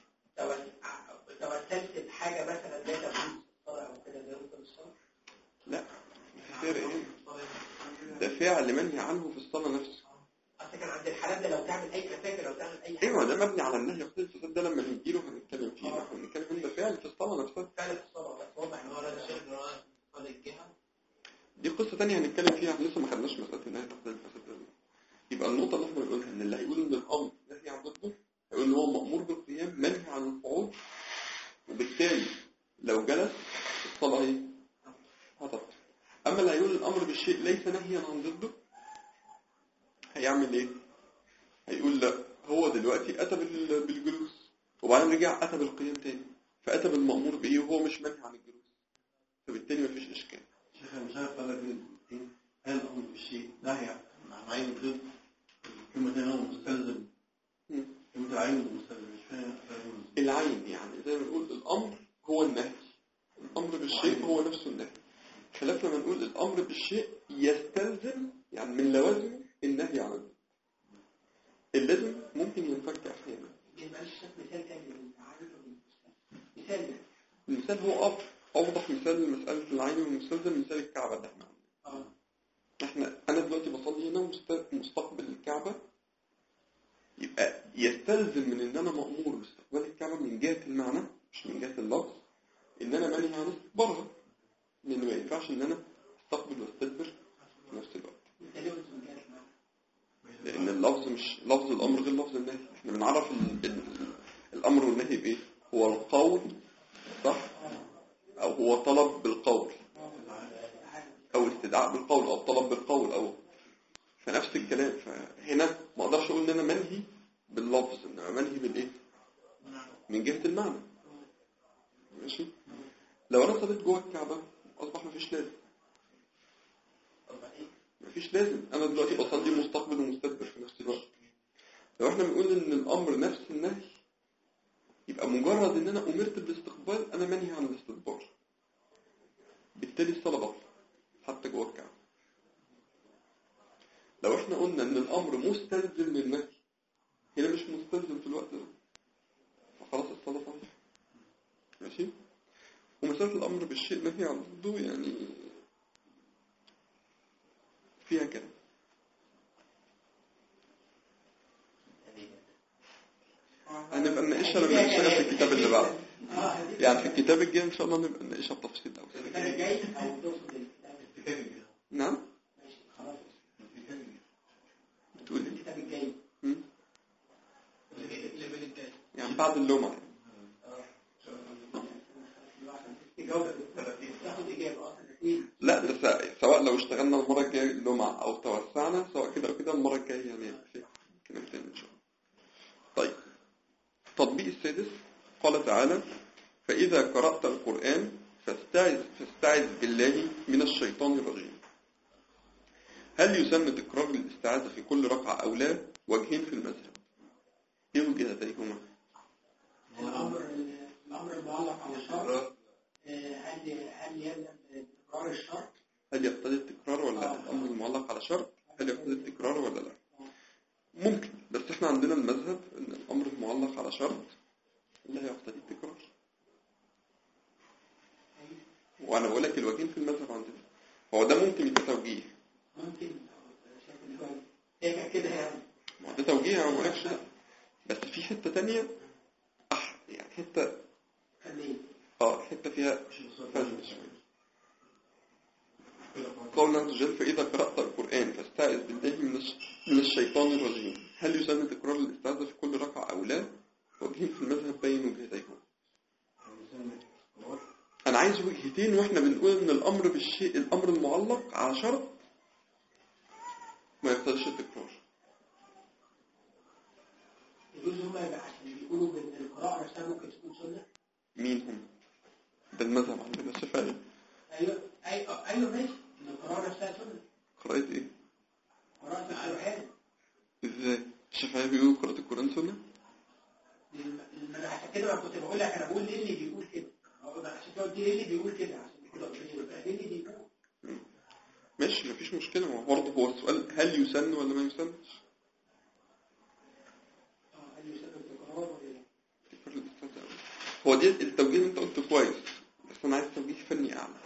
توس- توسلت بحاجه مثلا لا تجوز في الصلاه او كده ده يبطل الصلاه لا في فرق هنا ده فعل منهي عنه في الصلاة نفسه اصل كان عند الحنابلة لو تعمل اي كفاكر لو تعمل اي حاجه ايوه ده مبني على النهي يقتضي الفساد ده لما نجي له هنتكلم فيه احنا بنتكلم هنا فعل في الصلاة نفسها فعل في الصلاه بس واضح ان هو هو ده ده الشيخ اللي هو صاد الجهة دي قصة تانية هنتكلم فيها احنا لسه ما خدناش مسألة النهي يقتضي الفساد ده يبقى النقطة اللي احنا بنقولها ان اللي هيقول ان الامر نهي عن ضده هيقول ان هو مأمور بالقيام منهي عن القعود وبالتالي لو جلس الصلاة ايه؟ هتبطل اما اللي هيقول الامر بالشيء ليس نهيا عن ضده هيعمل ايه؟ هيقول لا هو دلوقتي اتى بال- بالجلوس وبعدين رجع اتى بالقيام تاني فاتى بالمأمور به وهو مش منهي عن الجلوس فبالتالي مفيش اشكال شيخ أنا مش عارف فرق بين الاثنين هل الأمر بالشيء نهي مع عين ضد كلمة هنا هو مستلزم مم. كلمة العين مستلزم مش فاهم فرق بينهم. العين يعني زي ما نقول الامر هو النهي الامر بالشيء هو نفسه النهي خلاف لما نقول الامر بالشيء يستلزم يعني من لوازمه النهي عن الضد اللازم ممكن ينفك احيانا يبقى الشيخ مثال تاني عارف مثال ده المثال هو أف- اوضح مثال لمساله العين والمستلزم مثال الكعبه ده احنا اه احنا انا دلوقتي بصلي هنا ومست- مستقبل الكعبة يبقى يستلزم من ان انا مأمور باستقبال الكعبة من جهة المعنى مش من جهة اللفظ ان انا منهي عن استقبالها لان ما ينفعش ان انا استقبل واستدبر في نفس الوقت مثال يوجد من جهة المعنى. لان اللفظ مش لفظ الامر غير لفظ النهي احنا بنعرف ال- ال- الامر والنهي بايه هو القول صح او هو طلب بالقول او استدعاء بالقول او طلب بالقول او فنفس الكلام فهنا ما اقدرش اقول ان انا منهي باللفظ انما منهي بالايه من جهة المعنى ماشي لو انا صليت جوه الكعبة اصبح مفيش لازم مفيش لازم انا دلوقتي بصلي مستقبل ومستدبر في نفس الوقت لو احنا بنقول ان الامر نفس النهي يبقى مجرد ان انا امرت بالاستقبال انا منهي عن الاستدبار بالتالي الصلاة بطلة حتى جوه الكعبة لو احنا قلنا ان الامر مستلزم للنهي هنا مش مستلزم في الوقت ده فخلاص الصلاة صحيحة ماشي ومسألة الامر بالشيء نهي عن ضده يعني فيها كلام هنبقى نناقشها لما نشتغل في الكتاب اللي بعده اه هذه يعني في الكتاب الجاي ان شاء الله نبقى نناقشها بتفصيل اوسع الكتاب الجاي او تقصد الكتاب الكتاب الجاي. نعم ماشي خلاص الكتاب الجاي. بتقول ايه الكتاب الجاي مم؟ الليفل الجاي يعني بعد اللومة يعني. تجاوب تاخد اجابه اصلا اثنين لا ده س- سواء لو اشتغلنا المرة الجاية اللومة او توسعنا سواء كده او كده المرة الجاية يعني في كلام تاني ان شاء الله طيب التطبيق السادس قال تعالى فإذا قرأت القرآن فاستعذ, فاستعذ بالله من الشيطان الرجيم هل يسمى تكرار الاستعاذة في كل ركعة أو لا وجهين في المذهب ايه وجهتيهما الامر الامر المعلق على الشرط آه، هل هل يلزم تكرار الشرط هل يقتضي التكرار ولا لا الأمر المعلق على شرط هل يقتضي التكرار ولا لا ممكن بس احنا عندنا المذهب ان الأمر المعلق على شرط لا يقتضي التكرار وانا بقول لك الوجهين في المذهب عندنا هو ده ممكن يبقى توجيه ممكن شايف ان هو هي كده يعني ما هو ده توجيه انا ما بقولكش لا بس في حته تانية أح يعني حته خليه اه حته فيها فهم شويه قول عز وجل فإذا قرأت القرآن فاستعذ بالله من الش- من الشيطان الرجيم هل يسن تكرار الاستعاذة في كل ركعة أو لا؟ وجهين في المذهب بين وجهتيهم أنا عايز وجهتين وإحنا بنقول إن الأمر بالشيء الأمر المعلق على شرط ما يقتضيش التكرار يجوز هم يبقى عشان بيقولوا ان القراءة نفسها ممكن تكون سنة مين هم؟ ده المذهب عندنا الشافعي ايوه ايوه ايوه ماشي ان القراءة نفسها سنة قراءة إيه؟ قراءة القرآن إزاي؟ الشافعي بيقولوا قراءة القرآن سنة؟ الم- الم- أنا عشان كده ما كنت بقول لك انا بقول ليه اللي بيقول كده هو ده عشان كده قلت ليه اللي بيقول كده عشان كده قلت ليه يبقى ليه اللي بيقول ماشي مفيش مشكلة ما هو برضه هو السؤال هل يسن ولا ما يسنش؟ اه هل يسبب تكرار ولا لا؟ تكرار الاستاذ أوي. هو دي التوجيه اللي انت قلته كويس بس انا عايز توجيه فني اعلى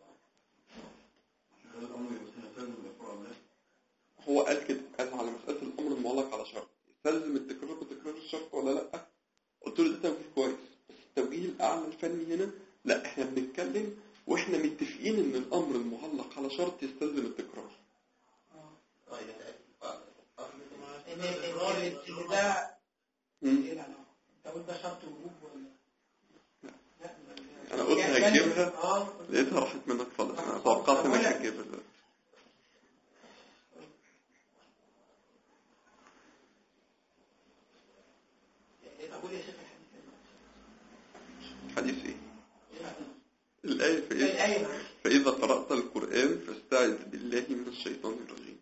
هذا الأمر يستلزم بالقرآن لا هو قال كده قال على مسألة الأمر المعلق على شرط يستلزم التكرار بتكرار الشرط ولا لأ قلت له ده توجيه كويس بس التوجيه الأعلى الفني هنا لا احنا بنتكلم واحنا متفقين ان الأمر المعلق على شرط يستلزم التكرار اه يعني آه، آه. ان ان ان ده مم. ايه العلاقة؟ انت قلت ده شرط وجوب ولا لا أنا قلت يعني هجيبها اه لقيتها راحت منك خالص انا توقعت انك هتجيبها دلوقتي. اقول يا شيخ الحديث حديث ايه الحديث. الآية في ايه الآية معلش. فإذا قرأت القرآن فاستعذ بالله من الشيطان الرجيم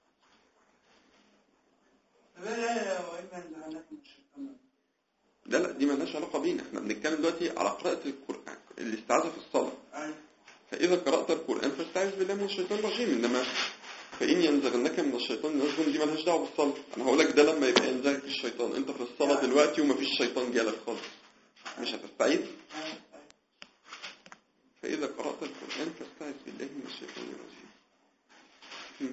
لا لا لا وإما نزغنك من الشيطان لا لا دي مالهاش علاقة بينا احنا بنتكلم دلوقتي على قراءة القرآن الاستعاذة في الصلاة أي فإذا قرأت القرآن فاستعذ بالله من الشيطان الرجيم إنما فإن ينزغنك من الشيطان نزغ دي مالهاش دعوة بالصلاة أنا هقول لك ده لما يبقى ينزغك الشيطان أنت في الصلاة دلوقتي ومفيش شيطان جالك خالص مش هتستعيذ أي أي فإذا قرأت القرآن فاستعذ بالله من الشيطان الرجيم مم.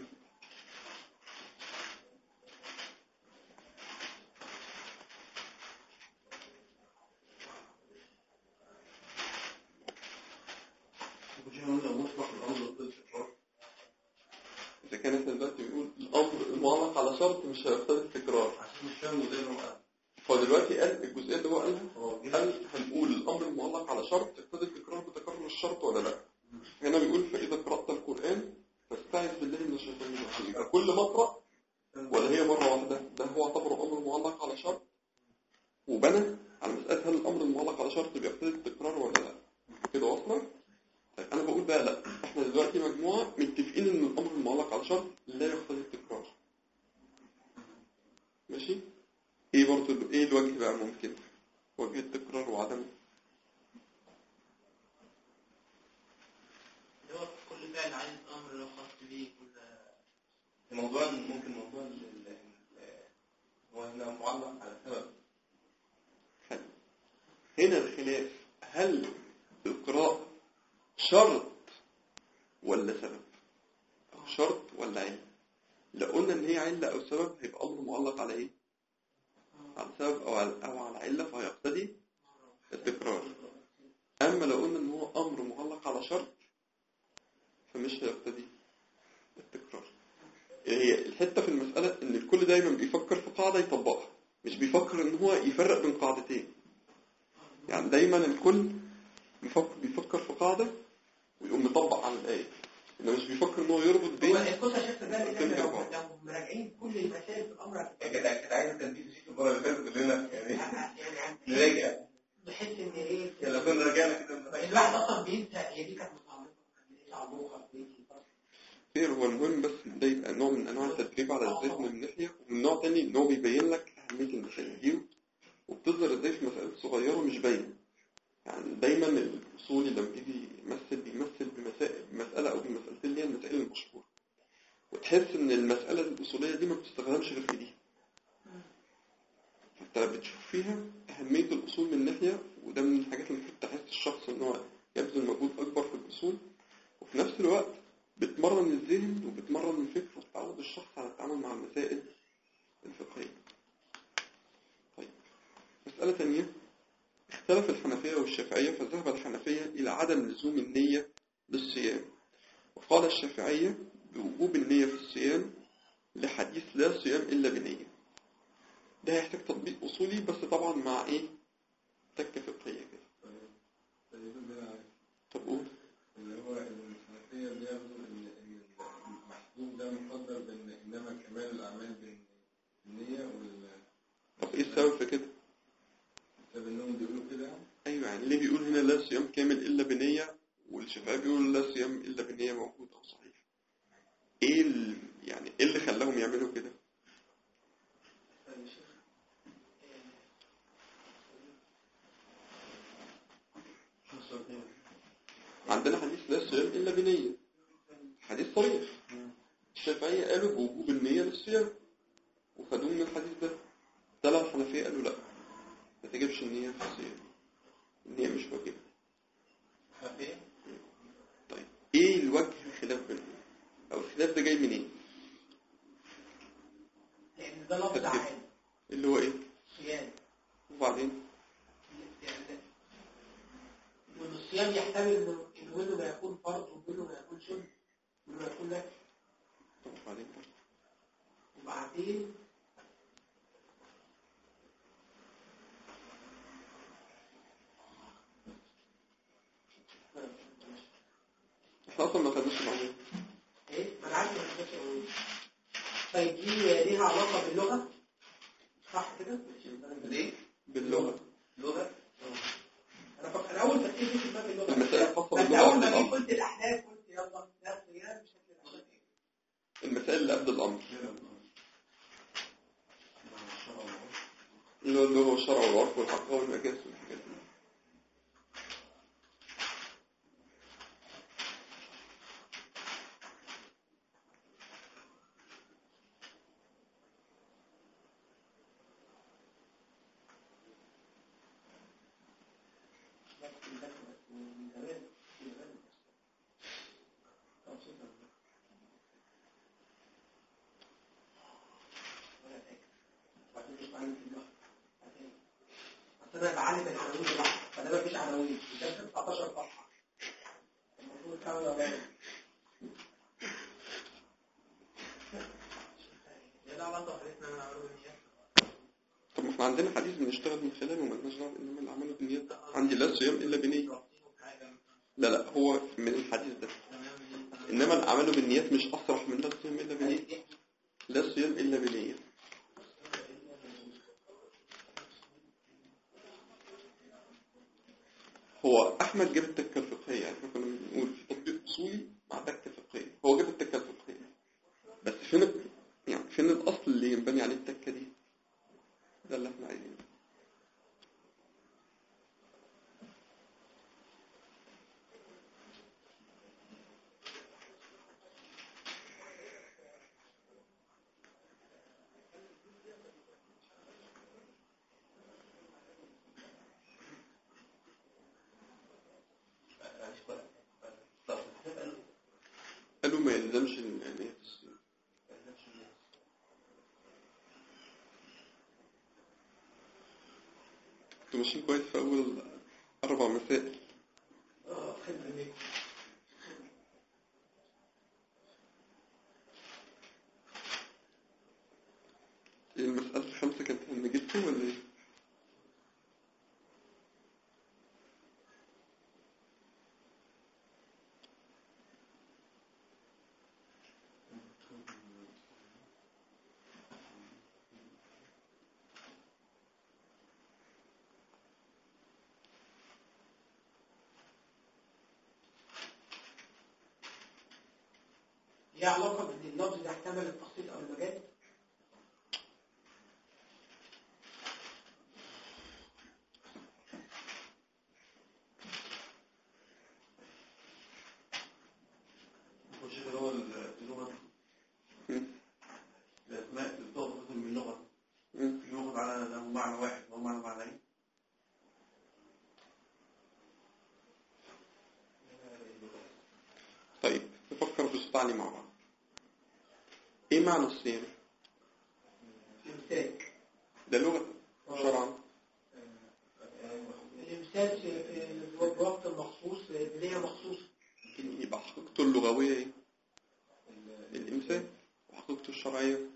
وجهة نظر مصلح الأمر ضد التكرار إذا كان احنا دلوقتي بنقول الأمر المعلق على شرط مش هيقتضي التكرار عشان مش فاهم زي ما هو قال هو دلوقتي قال الجزئية اللي هو قالها هو جه هل هنقول الأمر المعلق على شرط يقتضي التكرار بتكرر الشرط ولا لا؟ هنا بيقول فإذا قرأت القرآن فاستعذ بالله من الشيطان الرجيم يبقى كل ما أقرأ ولا هي مرة واحدة ده هو اعتبره أمر معلق على شرط وبنى على مسألة هل الأمر المعلق على شرط بيقتضي التكرار ولا لا؟ كده واصلة؟ طيب أنا بقول بقى لا إحنا دلوقتي مجموعة متفقين إن الأمر المعلق على شرط لا يقتضي التكرار ماشي؟ إيه برضه ال- إيه الوجه بقى ممكن؟ وجه التكرار وعدمه اللي هو كل فعل عايز امر لو خاص بيه كل الموضوع ممكن موضوع ال- ال- هو هنا معلق على سبب حلو. هنا الخلاف هل القراءة شرط ولا سبب أو شرط ولا علة لو قلنا ان هي علة او سبب هيبقى امر معلق على ايه على سبب او على, أو على علة فهيقتضي التكرار اما لو قلنا ان هو امر معلق على شرط فمش هيقتضي التكرار هي الحتة في المسألة ان الكل دايما بيفكر في قاعدة يطبقها مش بيفكر ان هو يفرق بين قاعدتين يعني دايما الكل بيفكر, بيفكر في قاعدة ويقوم مطبق على الآية إنه مش بيفكر ان هو يربط بين هو القصة شفت ده اللي التنبيه احنا لو بعض. لو مراجعين كل المسائل في الامر كانت كانت عايزه تنبيه شيء المره اللي فاتت كلنا يعني يعني نراجع بحس ان ايه يعني لو كنا رجعنا كده الواحد اصلا بينسى هي دي كانت مصعبة صعبوخة خير هو المهم بس ده يبقى نوع من انواع التدريب على الذهن من ناحيه ومن نوع تاني ان هو بيبين لك اهميه المسائل دي وبتظهر ازاي في مسائل صغيره مش باينه يعني دايما الاصولي لما بيجي يمثل بيمثل بمسائل بمساله او بمسالتين اللي هي المسائل المشهوره وتحس ان المساله الاصوليه دي ما بتستخدمش غير في دي فانت بتشوف فيها اهميه الاصول من ناحيه وده من الحاجات اللي المفروض تحس الشخص ان هو يبذل مجهود اكبر في الاصول وفي نفس الوقت بتمرن الذهن وبتمرن الفكر وتعود الشخص على التعامل مع المسائل الفقهية طيب مسألة ثانية اختلف الحنفية والشافعية فذهب الحنفية إلى عدم لزوم النية للصيام وقال الشافعية بوجوب النية في الصيام لحديث لا صيام إلا بنية ده هيحتاج تطبيق أصولي بس طبعا مع إيه تكة فقهية كده فيدل ده على طب قول اللي هو الحنفية بياخدوا إن إن المحسوب ده مقدر بإن إنما كمال الأعمال بالنية وال طب إيه السبب في كده بسبب إنهم بيقولوا كده أيوة يعني ليه بيقول هنا لا صيام كامل إلا بنية والشافعي بيقول لا صيام إلا بنية موجود أو صحيح إيه ال... يعني إيه اللي خلاهم يعملوا كده عندنا حديث لا صيام إلا بنية حديث صريح الشافعية قالوا بوجوب النية للصيام وخدوه من الحديث ده طلع الحنفية قالوا لا ما تجيبش النية في الصيام النية مش واجبة حنفية طيب ايه الوجه الخلاف بينهم او الخلاف ده جاي منين لأن ده لفظ عام اللي هو ايه صيام وبعدين يعني وإن الصيام يحتمل إنه إن منه ما يكون فرض ومنه ما يكون سنة ومنه ما يكون نفل طب وبعدين وبعدين احنا اصلا ما خدناش المعلومة ايه ما انا عارف ما تقدرش اقول طيب دي ليها علاقه باللغه صح كده ليه؟ باللغة لغة انا فكر انا اول تفكير في دماغي اللغه المسائل الخاصة بس باللغة اول ما قبل جيت الأمر قلت الاحداث قلت يلا ده صيام بشكل الاحداث المسائل اللي قبل الأمر اللي هو اللي هو الشرع والعرف والحقيقة والمجاز والحاجات دي من زمان من زمان ولا فاكر وبعدين مش معلم في اللغه اصل انا بعلم العناوين لوحدها فده مفيش عناوين ده 19 صفحه المفروض كام ولا ايه العلاقة بحديثنا من عمرو بن إياس؟ طب ما احنا عندنا حديث بنشتغل من خلاله ومالناش دعوة إنما الأعمال بالنيات عندي لا صيام إلا بنية رابطينه بحاجة لا لا هو من الحديث ده تمام إنما الأعمال بالنيات مش أصرح من لا صيام إلا بنية لا صيام إلا بنية هو أحمد جاب التكة الفقهية يعني احنا كنا بنقول في تطبيق أصولي مع تكة فقهية هو جاب التكة الفقهية بس فين ال- يعني فين الأصل اللي ينبني عليه التكة دي ده اللي احنا عايزينه معلش بقى طب هتبقى قالوا ما يلزمش النية في الصيام انتوا ماشيين كويس في أول أربع مسائل اه خدمه بيك ايه المسألة الخامسة كانت هنجيبكم ولا ايه؟ ليها علاقه بان اللفظ ده يحتمل التخصيص او المجاز نخش في اللي هو اللغة مم. الأسماء اللي بتأخذ من اللغة مم. يأخذ على له معنى واحد وهو معنى معنيين طيب نفكر بصوت عليه مع بعض ايه معنى الصيام إمساك ده لغة شرعا الإمساك في في الوقت المخصوص بنية مخصوصة يبقى حقيقته اللغوية ايه الامساك وحقيقته الشرعية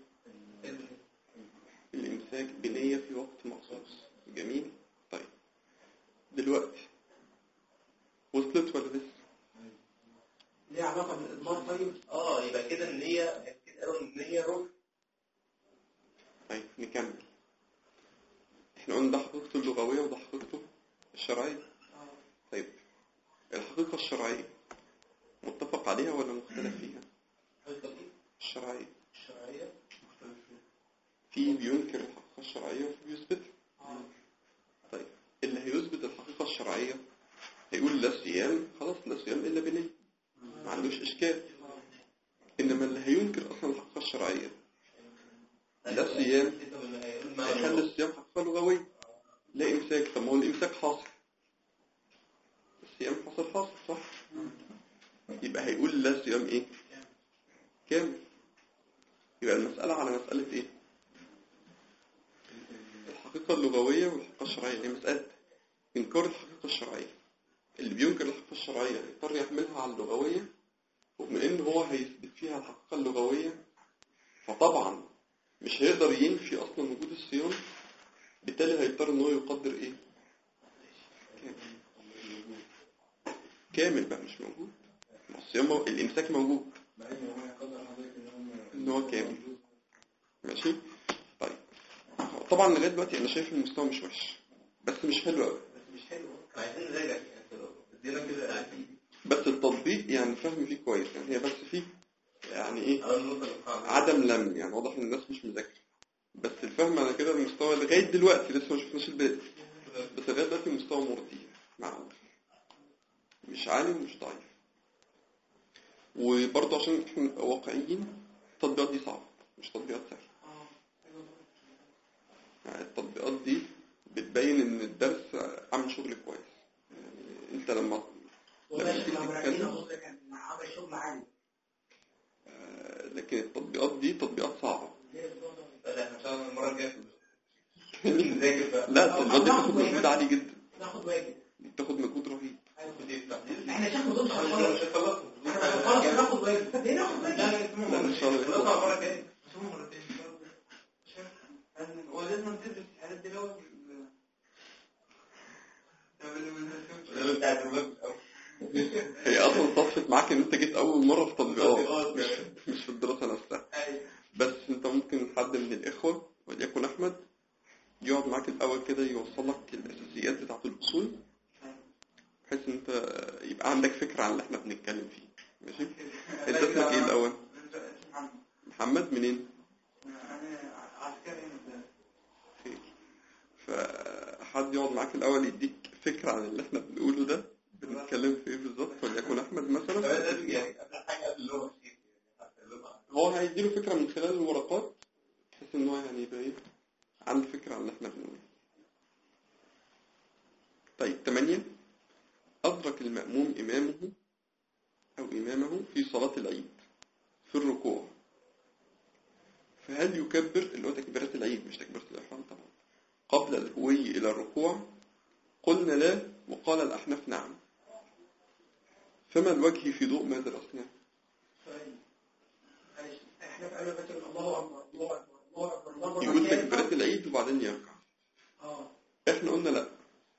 الامساك بنية في وقت مخصوص جميل طيب دلوقتي وصلت ولا لسه ليها علاقة بالإضمار طيب اه يبقى كده النية اكيد قالوا ان النية ركن طيب نكمل احنا قلنا ده حقيقته اللغوية وده حقيقته الشرعية طيب الحقيقة الشرعية متفق عليها ولا مختلف فيها الشرعية الشرعية في بينكر الحقيقة الشرعية وفي بيثبتها طيب اللي هيثبت الحقيقة الشرعية هيقول لا صيام خلاص لا صيام إلا بنية ما عندوش إشكال إنما اللي هينكر أصلا الحقيقة الشرعية لا صيام هيخلي الصيام حقيقة لغوية لا إمساك طب ما هو الإمساك حاصل الصيام حاصل حاصل صح يبقى هيقول لا صيام إيه كامل يبقى المسألة على مسألة إيه الحقيقة اللغوية والحقيقة الشرعية هي مسألة إنكار الحقيقة الشرعية اللي بينكر الحقيقة الشرعية يضطر يحملها على اللغوية ومن إن هو هيثبت فيها الحقيقة اللغوية فطبعا مش هيقدر ينفي أصلا وجود الصيام بالتالي هيضطر إن هو يقدر إيه كامل كامل بقى مش موجود ما الصيام مو- الإمساك موجود مع ان هو يقدر حضرتك ان هم إن هو كامل ماشي طيب طبعا لغاية دلوقتي أنا شايف المستوى مش وحش بس مش حلو قوي بس مش حلو عايزين نراجع يعني ادينا كده عايزين بس التطبيق يعني فهم فيه كويس يعني هي بس فيه يعني ايه اول نقطة للقاعدة عدم لم يعني واضح ان الناس مش مذاكره بس الفهم انا كده المستوى لغايه دلوقتي لسه ما شفناش الباقي بس لغايه دلوقتي مستوى مرضي معقول مش عالي ومش ضعيف وبرضه عشان احنا نبقى واقعيين التطبيقات دي صعبه مش تطبيقات سهله يعني التطبيقات دي بتبين ان الدرس عامل شغل كويس يعني انت لما لما تيجي تتكلم كان عمل شغل عالي آه، لكن التطبيقات دي تطبيقات صعبة لا احنا ان شاء الله المرة الجاية نذاكر بقى لا التطبيقات دي بتاخد مجهود عالي جدا ناخد واجب بتاخد مجهود رهيب احنا شيخ ما دولش مش خلاص هنخلص خلاص ناخد واجب ليه ناخد واجب لا ان شاء الله خلاص يخلص. المرة الجاية ولازم ندرس الحاجات دي الاول لازم بتاع الدروس هي اصلا صدفت معاك ان انت جيت اول مرة في تطبيقات مش مش في الدراسة نفسها بس انت ممكن حد من الاخوة وليكن احمد يقعد معاك الاول كده يوصل لك الاساسيات بتاعت الاصول بحيث انت يبقى عندك فكرة عن اللي احنا بنتكلم فيه ماشي انت اسمك ايه الاول محمد منين انا عسكري هنا خير فحد يقعد معاك الأول يديك فكرة عن اللي احنا بنقوله ده بنتكلم في ايه بالظبط وليكن أحمد مثلا لازم يعني قبل حاجة قبل اللغة كتير يعني اللغة هو هيديله فكرة من خلال الورقات بحيث إن هو يعني يبقى إيه عنده فكرة عن اللي احنا بنقوله طيب ثمانية أدرك المأموم إمامه أو إمامه في صلاة العيد في الركوع فهل يكبر اللي هو تكبيرات العيد مش تكبيرة الإحرام طبعا قبل الهوي إلى الركوع قلنا لا وقال الأحناف نعم فما الوجه في ضوء ما درسناه احنا بقى فاكر الله اكبر الله اكبر الله اكبر الله اكبر يقول كده. تكبيرات العيد وبعدين يركع اه احنا قلنا لا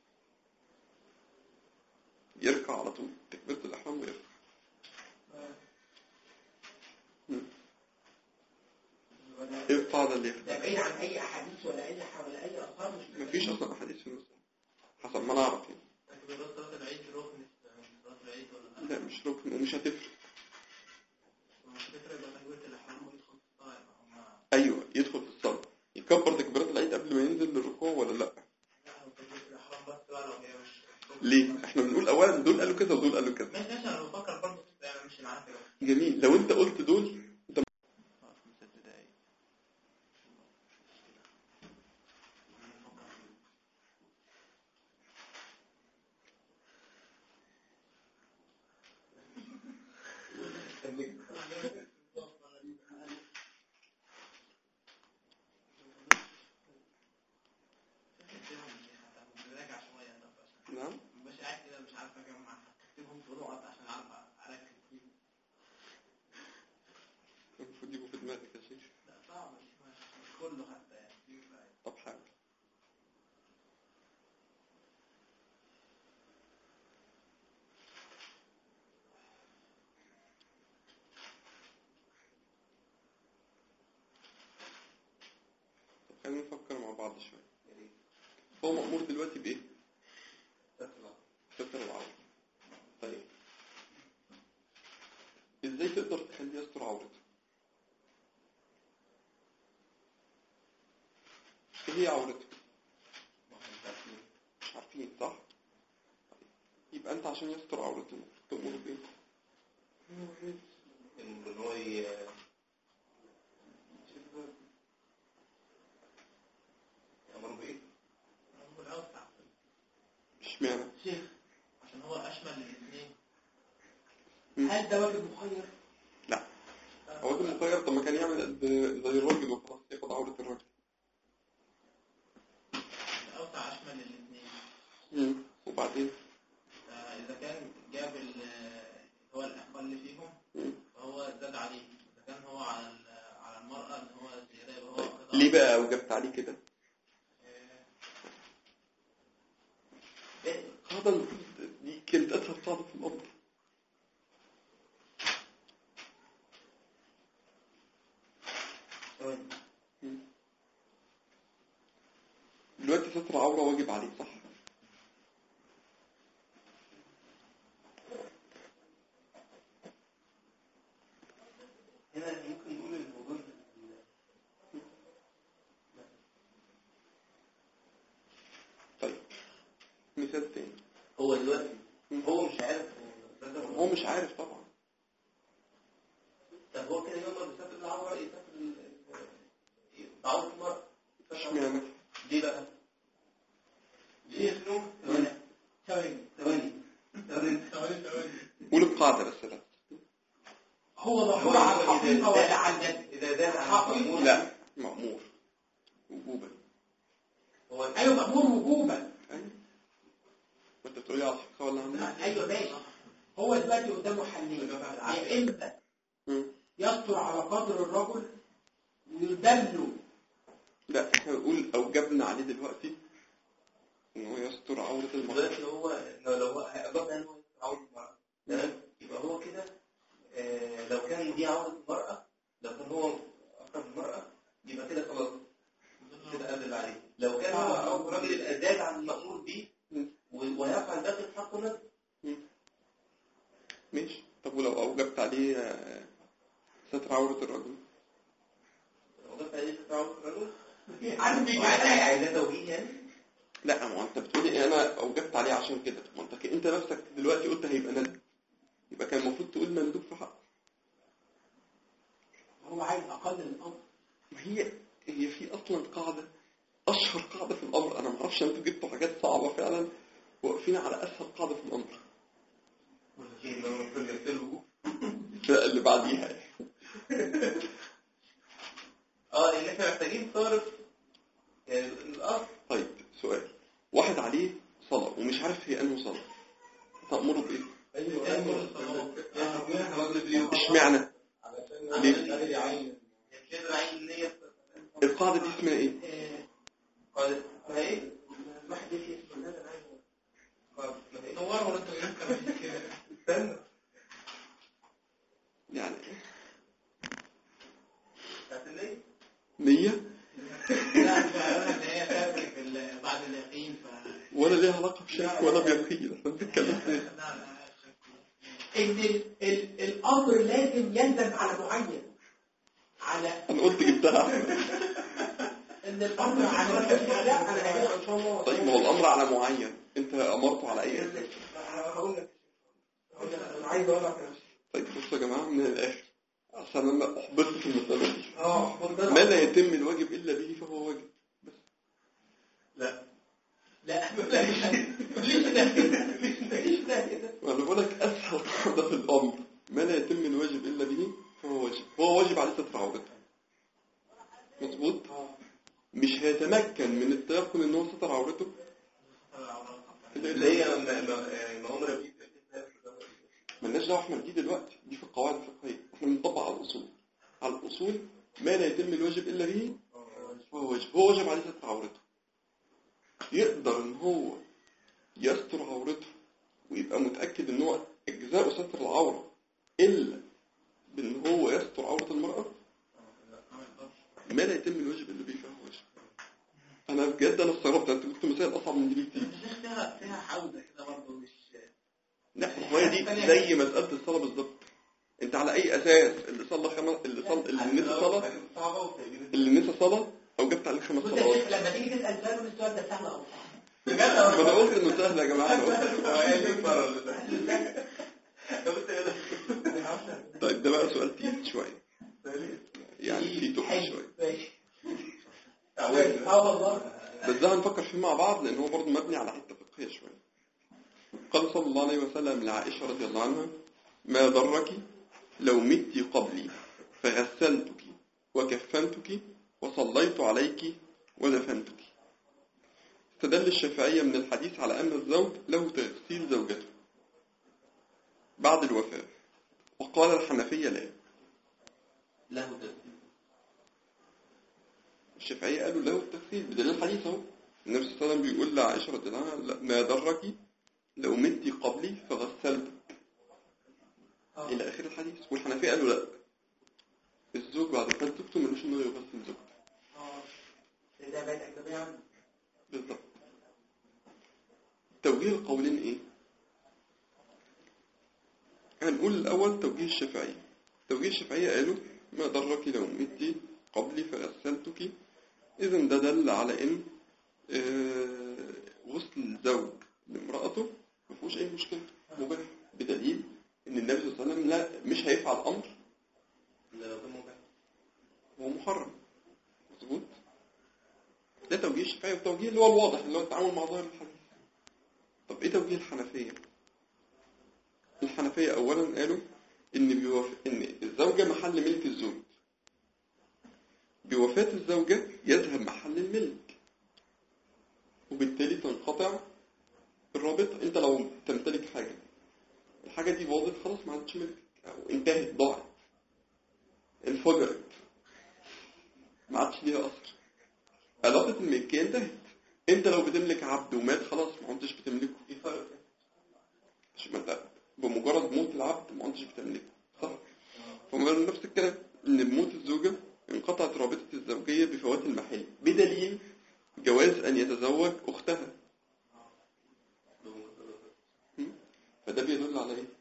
يركع على طول تكبيرة الإحرام ويركع مم. ايه القاعدة اللي ده بعيد عن اي احاديث ولا اي ح- ولا اي اثار مش مفيش أصلا أحاديث في المسألة حسب ما أنا أعرف يعني تكبيرات صلاة العيد ركن في صلاة العيد ولا لا؟ لا مش ركن ومش هتفرق مش فكرة يبقى تكبيرة الإحرام ويدخل في الصلاة يبقى هما أيوه يدخل في الصلاة يكبر تكبيرات العيد قبل ما ينزل للركوع ولا لا لا هو تكبيرة الإحرام بس بقى لو هي مش ليه احنا بنقول أولا دول قالوا كذا ودول قالوا كذا ماشي ماشي أنا بفكر برضه يعني مش معاك كده جميل لو انت قلت دول انت سمعت كده شيء لا صعب مش مش كله حتى يعني طب حاول طب خلينا نفكر مع بعض شوية هو مأمور دلوقتي بإيه؟ ستر العورة طيب ازاي تقدر تخليه يستر عورته؟ ايه هي عورته؟ مش عارفين صح؟ طيب. يبقى انت عشان يستر عورته تأمره بإيه؟ ان هو ي- يأمر بإيه؟ هو الأوسع اشمعنى؟ شيخ عشان هو أشمل للاثنين هل ده واجب مخير؟ لا هو ده مخير طب ما كان يعمل قد زي الراجل وخلاص ياخد عورة الراجل الأوسع أشمل للاثنين وبعدين فإذا كان جاب ال- هو الأقل فيهم مم. فهو زاد عليه إذا كان هو على ال- على المرأة إن هو زيادة يبقى هو طيب. قطع. ليه بقى وجبت عليه كده؟ هذا المفروض دي كانت أسهل قاعدة في الأمر مم. دلوقتي ستر عورة واجب عليه صح؟ هنا ممكن نقول ان وجود طيب مثال تاني هو دلوقتي مم. هو مش عارف ده ده هو مش عارف طبعا طب هو كده يوم ما بيسافر العورة يسافر ال- عورة المرأة اشمعنى؟ ليه بقى؟ ليه شنو؟ ثواني ثواني ثواني ثواني ثواني ثواني قول القاعدة بس لا هو ضرورة على الحقيقة ولا على الجد؟ إذا زاد عن حقيقي. المأمور لا مأمور وجوبا هو أيوة مأمور وجوبا أيوة ما انت بتقولي على الحقيقة ولا عن أيوة ماشي هو دلوقتي قدامه حلين يا إما مم. يستر على قدر الرجل ويدام له لا احنا بنقول اوجبنا عليه دلوقتي ان هو يستر عورة المرأة دلوقتي هو لو لو هو أجاب أن هو عورة المرأة تمام يبقى هو كده آه، لو كان دي عورة المرأة لو كان هو أقرب المرأة يبقى كده خلاص كده قلل عليه لو كان هو أو راجل الأزاد عن المأمور به مم. و- ويفعل ده في حقه نفسه ماشي طب ولو اوجبت عليه آه، ستر عورة الرجل لو قلت عليه في عورة الرجل عارف بيجي عايزاه توجيه يعني لا ما هو انت بتقولي إيه انا اوجبت عليه عشان كده ما انت انت نفسك دلوقتي قلت هيبقى ندب يبقى كان المفروض تقول مندوب في حقه هو عايز أقل الأمر ما هي هي في اصلا قاعدة اشهر قاعدة في الامر انا ما اعرفش انتوا جبتوا حاجات صعبة فعلا واقفين على اسهل قاعدة في الامر شيء لو المفروض يرسله لا، اللي بعديها اه لان احنا محتاجين صارف يعني الاصل طيب سؤال واحد عليه صلاة ومش عارف هي انه صلاة تأمره بايه ايوه يأمر الصلاة. اشمعنى علشان ليه؟ يقدر يعين كده عين النية القاعدة دي اسمها ايه قال ما ايه؟ الواحد يجي يسمع الناس أنا عايز قال ما ايه؟ نور ولا انت بتفكر كده استنى يعني بتاعت النية نية لا انت هقول لك ان هي تفرق في ال- بعد اليقين ف ولا ليها علاقة بشك ولا بيقين احنا بنتكلم في لا ايه لا شك. إن ال ال الأمر لازم يلزم على معين على انا قلت جبتها إن الأمر على لا أنا هجيبها إن شاء الله طيب ما هو الامر على معين انت امرته على اي اساس هقول لك هقول لك أنا عايز أقول لك أنا. طيب بصوا يا جماعة من الاخر عشان انا احبطت في المسألة دي اه خد بالك. ما لا يتم الواجب الا به فهو واجب لا لا ليش ده ليش ده كده وانا بقول لك اسهل قاعدة في الامر ما لا يتم الواجب الا به فهو واجب هو واجب عليه ستر عورته مظبوط مش هيتمكن من التيقن ان هو ستر عورته إلا اللي إلا هي ما- ما- يعني مأمورة بيه ملناش دعوه احنا دي دلوقتي دي في القواعد الفقهيه احنا بنطبق على الاصول على الاصول ما لا يتم الواجب إلا به هو واجب هو واجب عليه ستر عورته يقدر ان هو يستر عورته ويبقى متأكد ان هو اجزاء ستر العورة الا بان هو يستر عورة المرأة ما لا يتم الواجب الا به فهو واجب انا بجد انا استغربت انت قلت مثال اصعب من دي بكتير بس فيها فيها حوزه كده برضه مش لا هو هي دي زي مسألة الصلاة بالظبط انت على اي اساس اللي صلى خمس اللي صلى اللي نسى صلاة صعبة وتأجيل اللي نسى صلاة او جبت عليه خمس بص يا صلوات شيخ لما تيجي تسال سؤال قول السؤال ده سهل او صعب بجد ما انا قلت انه سهل يا جماعة أنا قلت. هو قال لي المرة اللي فاتت. طب انت ايه ده؟ طيب ده بقى سؤال تقيل شوية يعني في تقل حلو شوية ماشي عودنا. اه والله بس ده هنفكر فيه مع بعض لان هو برضه مبني على حته فقهيه شويه قال صلى الله عليه وسلم لعائشه رضي الله عنها ما ضرك لو مت قبلي فغسلتك وكفنتك وصليت عليك ودفنتك استدل الشافعية من الحديث على أن الزوج له تغسيل زوجته بعد الوفاة وقال الحنفية لا له تأثير الشافعية قالوا له التغسيل بدليل الحديث اهو النبي صلى الله عليه وسلم بيقول لعائشة رضي الله عنها لا، ما ضرك لو مت قبلي فغسلتك آه. إلى آخر الحديث والحنفية قالوا لا الزوج بعد وفاة زوجته ملوش إنه يغسل زوجته اه ده بقت اجنبيه عنه بالضبط توجيه القولين إيه؟ هنقول الأول توجيه الشافعية توجيه الشافعية قالوا ما ضرك لو مت قبلي فغسلتك إذا ده دل على إن آه، غسل الزوج لامرأته ما فيهوش أي مشكلة مباح بدليل إن النبي صلى الله عليه وسلم لا مش هيفعل أمر لو كان مباح هو محرم مظبوط ده توجيه الشافعي والتوجيه اللي هو الواضح اللي هو التعامل مع ظاهر الحديث طب ايه توجيه الحنفية الحنفية اولا قالوا ان بيوف... ان الزوجة محل ملك الزوج بوفاة الزوجة يذهب محل الملك وبالتالي تنقطع الرابطة انت لو تمتلك حاجة الحاجة دي باظت خلاص ما عادش ملك او انتهت ضاعت انفجرت ما عادش ليها اثر علاقة الملكية انتهت انت لو بتملك عبد ومات خلاص ما كنتش بتملكه في فرق مش ما انت بمجرد موت العبد ما كنتش بتملكه صح فمجرد نفس الكلام ان بموت الزوجة انقطعت رابطة الزوجية بفوات المحل بدليل جواز ان يتزوج اختها م? فده بيدل على ايه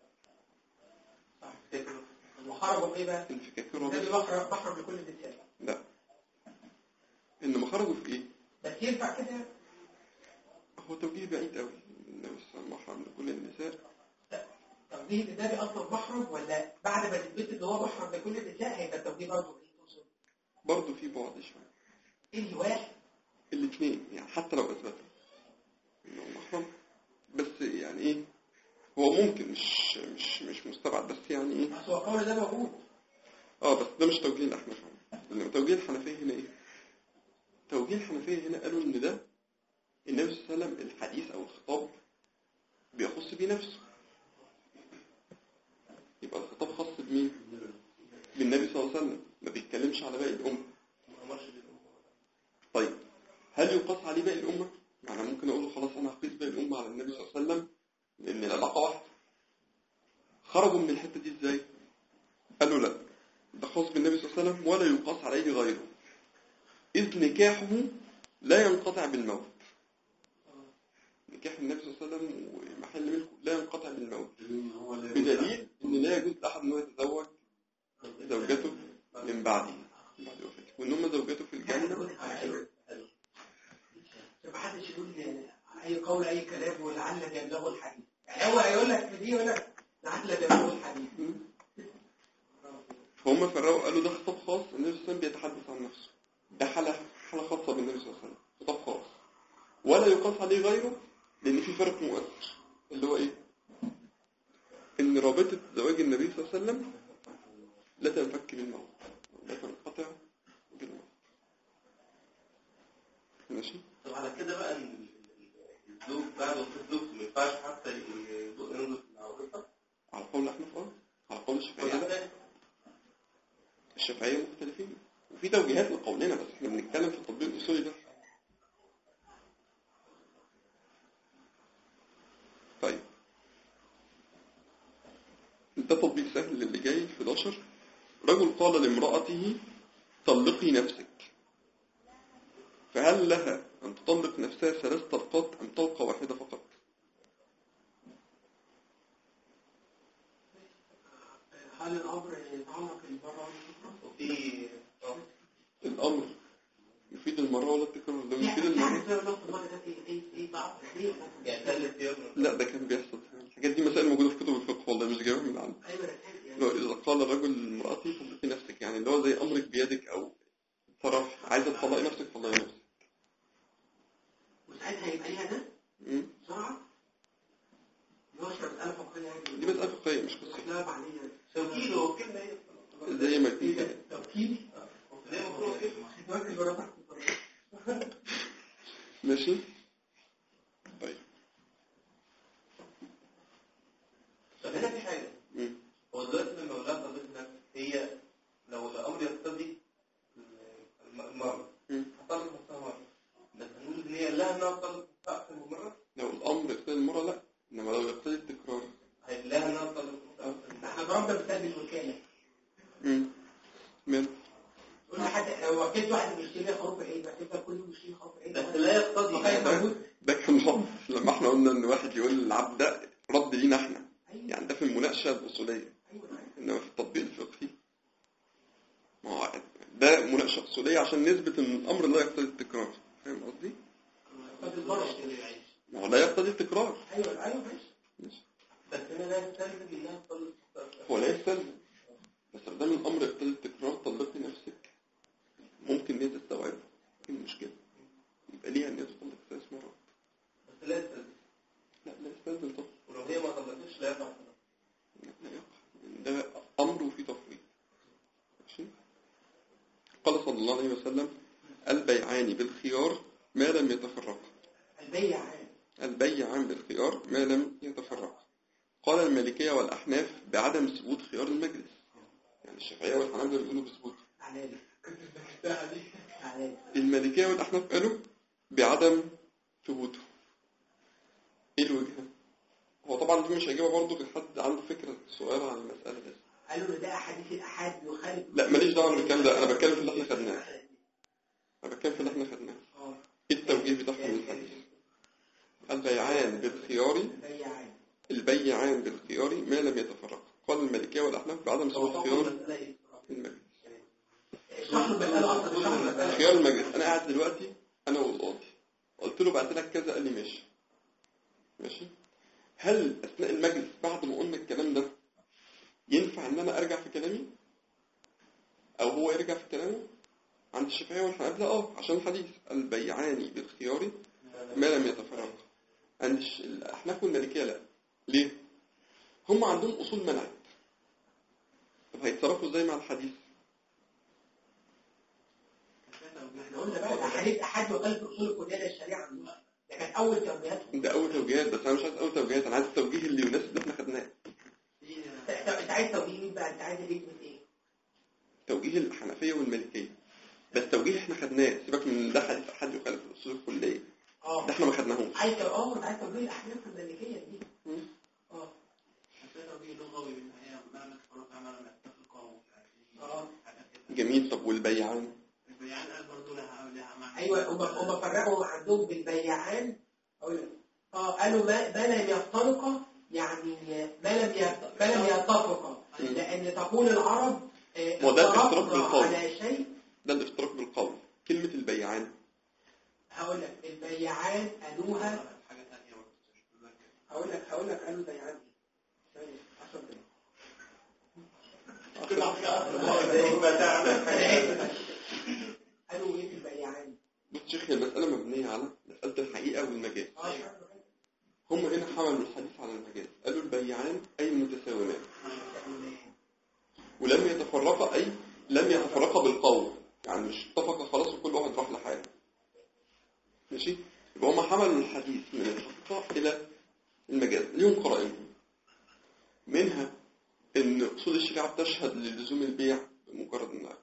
صح وحرموا ايه بقى؟ انفكاك النبي الرابطة بحر بحر لكل النساء لا انما خرجوا في ايه بس ينفع كده هو توجيه بعيد قوي النبي صلى الله عليه وسلم لكل النساء توجيه النبي اصلا محرم ولا بعد ما تثبت ان هو محرم لكل النساء هيبقى التوجيه برضه ايه تقصد؟ برضه في بعد شوية ايه واحد الاثنين يعني حتى لو اثبتوا انه محرم بس يعني ايه هو ممكن مش مش مش مستبعد بس يعني ايه بس هو القول ده موجود اه بس ده مش توجيه الاحناف إنما توجيه الحنفيه هنا ايه توجيه الحنفيه هنا قالوا ان ده النبي صلى الله عليه وسلم الحديث او الخطاب بيخص بيه نفسه يبقى الخطاب خاص بمين بالنبي صلى الله عليه وسلم ما بيتكلمش على باقي الامه ما أمرش بالأمور طيب هل يقاس عليه باقي الأمة؟ يعني ممكن أقول له خلاص أنا هقيس باقي الأمة على النبي صلى الله عليه وسلم لأن العلاقة واحدة خرجوا من الحتة دي إزاي؟ قالوا لا ده خاص بالنبي صلى الله عليه وسلم ولا يقاس عليه غيره إذ نكاحه لا ينقطع بالموت نكاح النبي صلى الله عليه وسلم ومحل ملكه لا ينقطع بالموت بدليل ان لا يجوز لاحد انه يتزوج زوجته من بعده من بعد وفاته وان هم زوجته في الجنه ما حدش يقول اي قول اي كلام ولعل يبلغ الحديث يعني هو هيقول لك في دي يقول لك لعل يبلغ الحديث فهم فرقوا قالوا ده خطاب خاص النبي صلى الله عليه وسلم بيتحدث عن نفسه ده حالة حالة خاصة بالنبي صلى الله عليه وسلم خطاب خاص ولا يقاس عليه غيره لأن في فرق مؤثر اللي هو إيه؟ إن رابطة زواج النبي صلى الله عليه وسلم لا تنفك بالموت لا تنقطع بالموت ماشي؟ طب على كده بقى ال- ال- الزوج بعد وفاة زوجته ما ينفعش حتى ي- ينظر في العروسة على قول الأحناف أه على قول ولا الشافعية لا حتى الشافعية مختلفين وفي توجيهات لقولنا بس احنا بنتكلم في التطبيق الأصولي ده طيب ده تطبيق سهل اللي جاي في 11 رجل قال لامرأته طلقي نفسك فهل لها أن تطلق نفسها ثلاث طلقات أم طلقة واحدة فقط هل الامر يتعلق بالمرأة والفكرة؟ وفي آه، الأمر يفيد المرة ولا التكرار ده يفيد يعني المرة في نقطة المرة ده ايه ايه ايه ضعف ليه؟ يعني ده الاختيار لا ده كان بيحصل الحاجات دي مسائل موجودة في كتب الفقه والله مش جايبها من عندي ايوه انا فاهم يعني لو إذا قال الرجل لامرأته طلقي نفسك يعني اللي هو زي أمرك بيدك أو طرف عايزة تطلقي نفسك طلقي نفسك وساعتها يبقى ليها ده مم. بسرعة اللي هو مسألة فقهية يعني دي مسألة فقهية مش قصة لا بعدين توكيل هو كلمة هي زي ما يكون كده توكيل زي ما هو كده توكل ورا تحت ماشي طيب طب هنا في حاجة مم. هو دلوقتي لما ولاد طلقت هي لو الأمر يقتضي الم- المرة مم. هتطلق نفسها مرة بس هنقول إن هي لها إنها تطلق نفسها أكثر من مرة لو الأمر يقتضي المرة لا إنما لو يقتضي التكرار هي لها إنها تطلق نفسها أكثر من احنا مرة ضربنا مثال بالوكالة مم. مال قلنا حتى لو وكلت واحد بيشتري خروف عيد هتبقى كل يوم يشتري خروف عيد بس لا يقتضي وكان موجود ده كان رد لما احنا قلنا ان واحد يقول للعبد ده رد لينا احنا ايوه يعني ده في المناقشة الأصولية ايوه انما في التطبيق الفقهي ما هو ده مناقشة أصولية عشان نثبت ان الأمر لا يقتضي التكرار فاهم قصدي؟ قد المرة ما هو لا يقتضي التكرار ايوه ايوه ماشي ماشي. بس هنا لا يستلزم إنها تطلق نفسها أكثر. هو لا يستلزم بس ما دام الأمر يقتضي التكرار طلقي نفسك ممكن ان هي تستوعبه ايه المشكلة؟ يبقى ليها ان هي تطلق ثلاث مرات بس لا يستلزم لا لا يستلزم طبعا ولو هي ما طلقتش لا يقع في النار. لا يقع ده أمر وفي تفويض ماشي قال صلى الله عليه وسلم البيعان بالخيار ما لم يتفرقا البيع عام البيعان بالخيار ما لم يتفرقا قال المالكية والأحناف بعدم ثبوت خيار المجلس يعني الشافعية والحنابلة بيقولوا بثبوت علالي علالي المالكية والأحناف قالوا بعدم ثبوته ايه الوجهة؟ هو طبعا دي مش هجيبها برضه غير حد عنده فكرة صغيرة عن المسألة دي قالوا ان ده احاديث الاحاد يخالف لا ماليش دعوة بالكلام ده أنا بتكلم في اللي احنا خدناه أنا بتكلم في اللي احنا خدناه اه ايه التوجيه بتاعهم للحديث البيعان بالخيار البيع عام البيعان بالخيار ما لم يتفرقا قال المالكية والأحناف بعدم ثبوت خيار المسألة إيه؟ المجلس اشرح له المسألة اصلا اشرح له المسألة خيار المجلس أنا قاعد دلوقتي أنا والقاضي قلت له بعت لك كذا قال لي ماشي ماشي هل أثناء المجلس بعد ما قلنا الكلام ده ينفع إن أنا أرجع في كلامي أو هو يرجع في كلامه عند الشافعية والحنابلة اه عشان الحديث البيعان بالخيار ما لم يتفرقا عند الش- الأحناف والمالكية لا ليه؟ هم عندهم أصول منعت طب هيتصرفوا ازاي مع الحديث؟ احنا قلنا بقى الاحاديث احاد يخالف اصول الكلية للشريعة عندنا ده كانت اول توجيهاتهم ده أول توجيهات بس أنا مش عايز أول توجيهات أنا عايز التوجيه اللي يناسب اللي احنا خدناه انت انت- انت عايز توجيه مين بقى انت عايز اللي يثبت ايه؟ توجيه الحنفية والمالكية بس توجيه احنا خدناه سيبك من ده حديث أحد يخالف الأصول الكلية اه ده احنا ما خدناهوش عايز تو- اه انت عايز توجيه الاحاديث المالكية دي مم. اه توجيه لغوي من هي ما نتفرق على ما نتفقه اه جميل طب والبيعان البيعان قال برضه لها لها معنى ايوه هم هم فرقوا عندهم بالبيعان اقول لك اه قالوا ما, ما لم يفترقا يعني ما لم يت- ما لم يتفقا مم. لان تقول العرب آه، ما ده الافتراق افترقنا بالقول. على شيء ده الافتراق بالقول كلمة البيعان هقول لك البيعان قالوها حاجة ثانية برضه مش متذكر. هقول لك هقول لك قالوا البيعان دي ثانية، عشر دقايق. قالوا ايه في البيعان؟ بص شيخ هي المسألة مبنية على مسألة الحقيقة والمجاز اه هم هنا حملوا الحديث على المجاز قالوا البيعان أي متساومان ولم يتفرقا أي لم يتفرقا بالقول يعني مش اتفقا خلاص وكل واحد راح لحاله ماشي يبقى هم حملوا الحديث من الحقيقة إلى المجاز ليهم قرائنهم منها إن أصول الشريعة بتشهد للزوم البيع بمجرد إن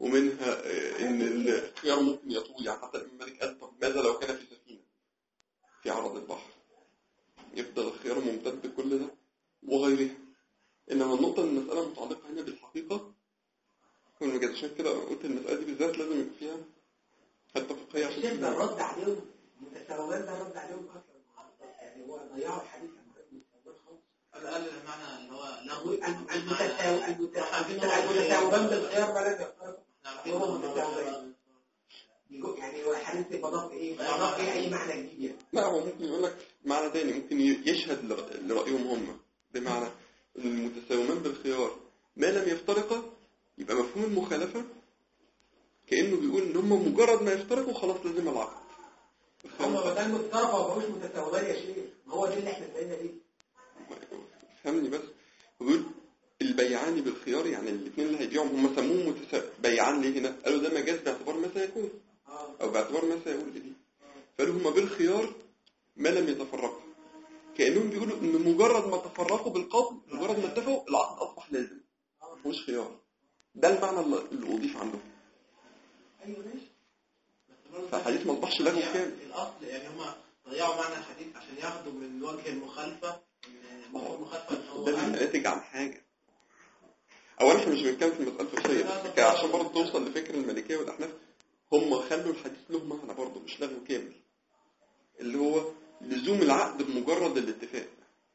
ومنها آه، ان الخيار ممكن يطول يعني حتى الامام مالك قال طب ماذا لو كان في سفينه في عرض البحر يفضل الخيار ممتد كل ده وغيرها انما النقطه ان المساله متعلقه هنا بالحقيقه والمجاز عشان كده قلت المساله دي بالذات لازم يبقى فيها حته فقهيه عشان الشيخ ده كده الرد عليهم متساومان ده الرد عليهم اصلا يعني هو ضيعوا الحديث عن المتساومان خالص على الأقل المعنى اللي هو لغو المتساوي المتساومان بالخيار بلد يختار هو متساوي يعني هو الحديث بضاف ايه بضاف ايه اي معنى جديد يعني لا هو ممكن يقول لك معنى تاني ممكن يشهد لر- لرأيهم هم بمعنى ان المتساومان بالخيار ما لم يفترقا يبقى مفهوم المخالفة كأنه بيقول ان هم مجرد ما يفترقوا خلاص لازم العقد هم ما دام افترقوا ما بقوش متساومان يا شيخ ما هو ده اللي احنا سألنا بيه فهمني بس هو بيقول البيعان بالخيار يعني الاثنين اللي هيبيعهم هم سموهم متسا... بيعان ليه هنا قالوا ده مجاز باعتبار ما سيكون اه او باعتبار ما سيقول به فقالوا هم بالخيار ما لم يتفرقوا كأنهم بيقولوا ان مجرد ما تفرقوا بالقول مجرد ما اتفقوا العقد اصبح لازم مش خيار ده المعنى اللي اللي اضيف عنده ايوه ماشي فالحديث ما اصبحش لغو يعني كامل في الأصل يعني هم ضيعوا معنى الحديث عشان ياخدوا من وجه المخالفة إن مفهوم المخالفة إن هو ده مش ناتج عن حاجه اولا احنا مش بنتكلم في المساله الفقهيه بس كده عشان برضه توصل لفكر المالكيه والاحناف هم خلوا الحديث له معنى برضه مش لغو كامل اللي هو لزوم العقد بمجرد الاتفاق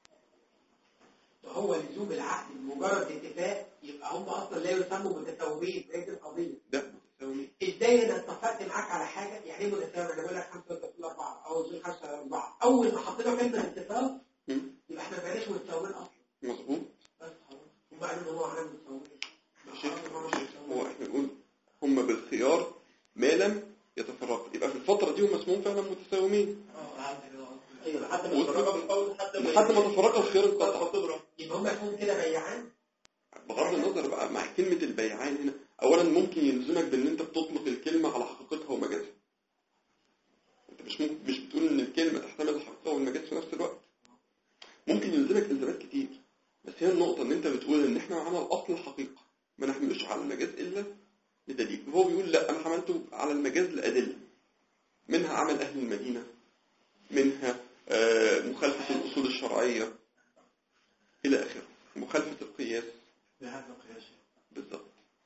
هو لزوم العقد مجرد اتفاق يبقى هم اصلا لا يسموا متساويين هي دي القضيه ده متساوي ازاي انا اتفقت معاك على حاجه يعني ايه متساوي انا بقول لك 5 وانت بتقول 4 او تقول 5 4 اول ما حطينا كلمه اتفاق مم. يبقى احنا ما بقيناش متساويين اصلا مظبوط بس خلاص هم قالوا ان هو احنا متساويين شيخ شيخ هو احنا نقول هم بالخيار ما لم يتفرقوا يبقى في الفتره دي هم اسمهم فعلا متساومين ايوه لحد ما وصلوا- تفرقوا بالقول لحد ما لحد ما تفرق الخيار انقطع يبقى هم يكونوا كده بيعان بغض النظر بقى مع كلمة البيعان هنا أولا ممكن يلزمك بأن أنت بتطلق الكلمة على حقيقتها ومجازها أنت مش ممكن مش بتقول إن الكلمة تحتمل الحقيقة والمجاز في نفس الوقت ممكن يلزمك إلزامات كتير بس هي النقطة إن أنت بتقول إن إحنا معانا الأصل الحقيقة ما نحملوش على المجاز إلا بدليل وهو بيقول لا أنا حملته على المجاز لأدلة منها عمل أهل المدينة منها آه، مخالفة الأصول الشرعية إلى آخره مخالفة القياس بهذا القياس بالظبط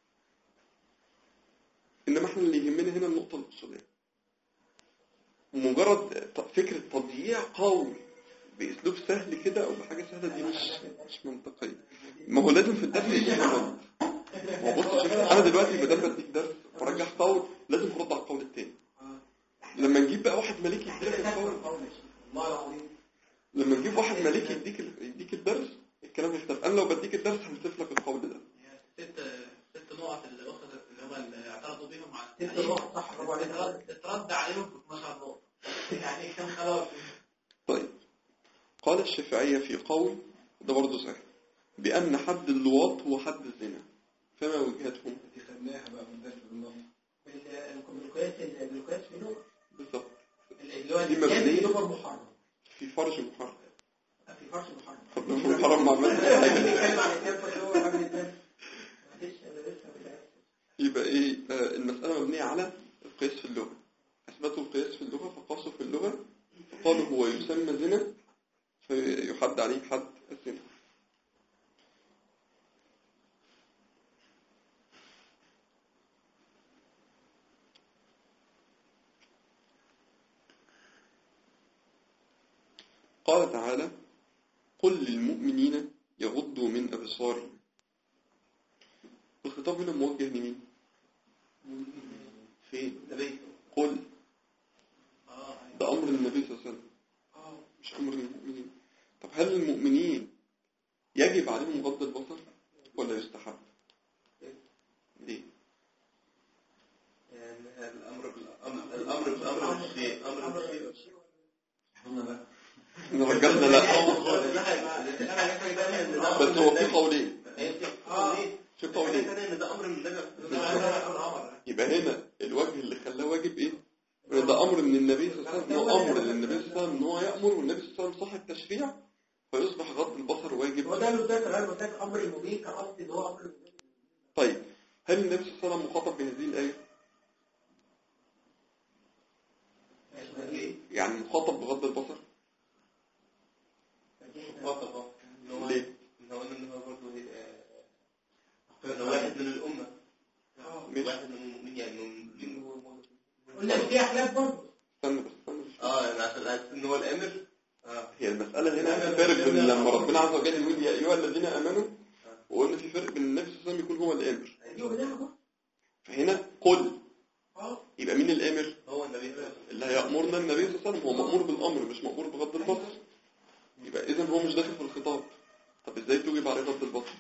انما احنا اللي يهمنا هنا النقطة الأصولية مجرد ت- فكرة تضييع قول بأسلوب سهل كده أو بحاجة سهلة دي مش مش منطقية ما هو لازم في الدرس يجي رد ما هو بص شوف أنا دلوقتي بدل بديك درس برجح قول لازم أرد على القول التاني لما نجيب بقى واحد مالكي يديلك القول الله العظيم لما نجيب واحد مالكي يديك ال- يديك الدرس الكلام يختلف أنا لو بديك الدرس هنسيب لك القول ده ست ست نقط اللي أخذت اللي هو اللي اعترضوا بيهم على ست التعليم. نقط صح برافو عليك اترد اترد عليهم في 12 نقطة يعني كان خلاص طيب قال الشافعية في قول ده برضه سهل بأن حد اللواط هو حد الزنا فما وجهتهم دي خدناها بقى في الدرس بالنص بالقياس بالقياس في اللغه بالظبط اللي هو دي القياس مبنية. في اللغه المحرم في فرج محرم في فرش محرم طب لو في محرم ما عملتش حاجة بنتكلم عن القياس في اللغه قبل الدرس معلش انا لسه مش عارف. يبقى ايه آه المسألة مبنية على القياس في اللغة أثبتوا القياس في اللغة فقاسوا في اللغة فقالوا هو يسمى زنا فيحد عليه حد الزنا قال تعالى قل للمؤمنين يغضوا من أبصارهم الخطاب هنا موجه لمين؟ فين؟ نبي قل اه ده أمر النبي صلى الله عليه وسلم مش أمر للمؤمنين طب هل المؤمنين يجب عليهم غض البصر ولا يستحب؟ ليه؟ يعني الامر بالامر الامر بالامر بالشيء امر بالشيء احنا لا رجعنا لا بس هو في قولين في قولين ده امر من النبي يبقى هنا الوجه اللي خلاه واجب ايه؟ إن ده امر من النبي صلى الله عليه وسلم هو امر للنبي صلى الله عليه وسلم ان هو يامر والنبي صلى الله عليه وسلم صاحب تشريع فيصبح غض البصر واجب هو ده اللي قلت لك انا قلت لك امر المبين كان قصدي ان هو امر المبين طيب هل النبي صلى الله عليه وسلم مخاطب بهذه الآية؟ ليه؟ يعني مخاطب بغض البصر؟ مخاطب اه ان هو ليه؟ ان هو ان هو برضه ان هو واحد من الامه ماشي واحد من المؤمنين يعني من قلنا في اخلاف برضه استنى بس استنى بس. اه يعني عشان عشان ان هو الامر اه هي المسألة هنا في فرق بين لما ربنا عز وجل يقول يا أيها الذين آمنوا وقلنا في فرق بين النبي صلى الله عليه وسلم يكون هو الآمر دي قلناها برضه فهنا قل اه يبقى مين الآمر؟ هو النبي صلى الله عليه وسلم اللي هيأمرنا النبي صلى الله عليه وسلم هو مأمور بالأمر مش مأمور بغض البصر يبقى إذا هو مش داخل في الخطاب طب إزاي توجب عليه غض البصر؟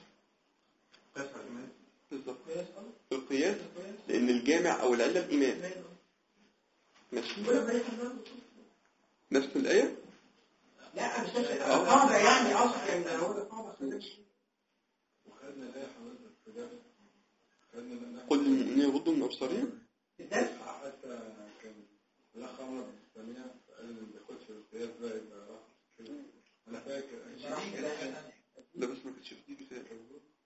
بالظبط في القياس لأن الجامع أو العلة الإيمان ماشي ولا بلاش برضه. نفس الآية لا مش نفس القاعدة يعني اصلا يعني هو القاعدة وخدنا الايه حضرتك في ده خدنا الآية. قل للمؤمنين يغضوا من أبصارهم الدرس حتى كان الاخ عمر الثانية قال اللي ما بياخدش القياس ده يبقى راح كده انا فاكر لا بس ما كانتش في دي مثال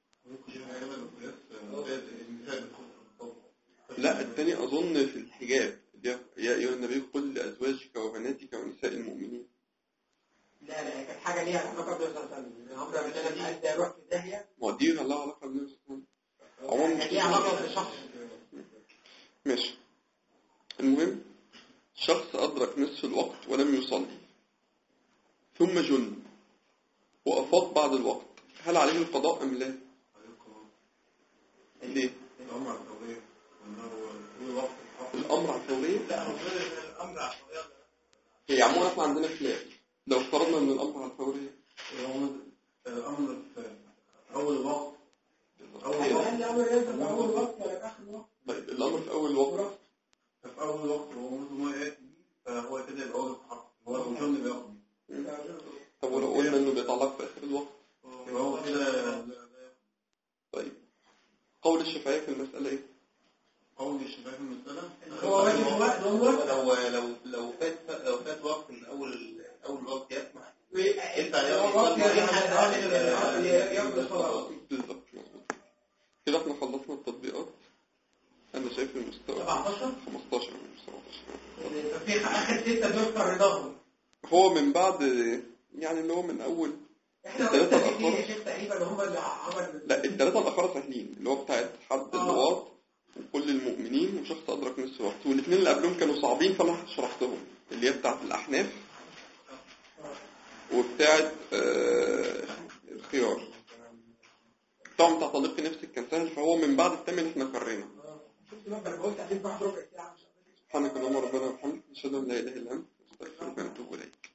لا الثاني أظن في الحجاب اللي هي يا أيها النبي قل لأزواجك وبناتك ونساء المؤمنين لا لا هي كانت حاجة ليها علاقة بالنبي صلى الله عليه وسلم عمرها ما كانت حد يروح في داهية ما هو دي لها علاقة بالنبي صلى الله عليه وسلم عموما مش ليها علاقة بشخص ماشي المهم شخص أدرك نصف الوقت ولم يصلي ثم جن وأفاق بعد الوقت هل عليه القضاء أم لا؟ ليه؟ الأمر الطبيعي أنه طول الوقت الحق الأمر على الفورية لا هو غير الامر عشوائي هي عموما احنا عندنا خلاف لو افترضنا ان الأمر على الفورية الأمر الأمر في أول وقت أول هل وقت الأمر لازم في أول وقت ولا في آخر وقت؟ طيب الأمر في أول الوقت في أول وقت هو المفروض هو يأتي فهو كده يبقى أول الحق هو لو جن بياخد طب ولو قلنا انه بيتعلق في آخر الوقت يبقى هو كده طيب قول الشافعية في المسألة ايه؟ أول الشفاء في المسألة هو واجب الوقت هو لو لو لو فات لو فات وقت من اول اول وقت يسمح انت هو وقت يعني حد يقضي الصلاة بالظبط مظبوط كده احنا خلصنا التطبيقات انا شايف المستوى 17 15 مش 17 في آخر ستة بيذكر رضاهم هو من بعد يعني اللي هو من اول احنا الثلاثة قلنا في الأخبار. شيخ تقريبا هم اللي عمل لا الثلاثة الأخرى سهلين اللي هو بتاعت حد آه. اللواط وكل المؤمنين وشخص أدرك نصف الوقت والاثنين اللي قبلهم كانوا صعبين فأنا شرحتهم اللي هي بتاعت الأحناف وبتاعت آه الخيار طبعا بتاع طليق نفسك كان سهل فهو من بعد الثامن احنا قرينا شفت بقى انا قلت عليك بعد ربع ساعة سبحانك اللهم ربنا وبحمدك نشهد ان لا اله الا انت نستغفرك ونتوب اليك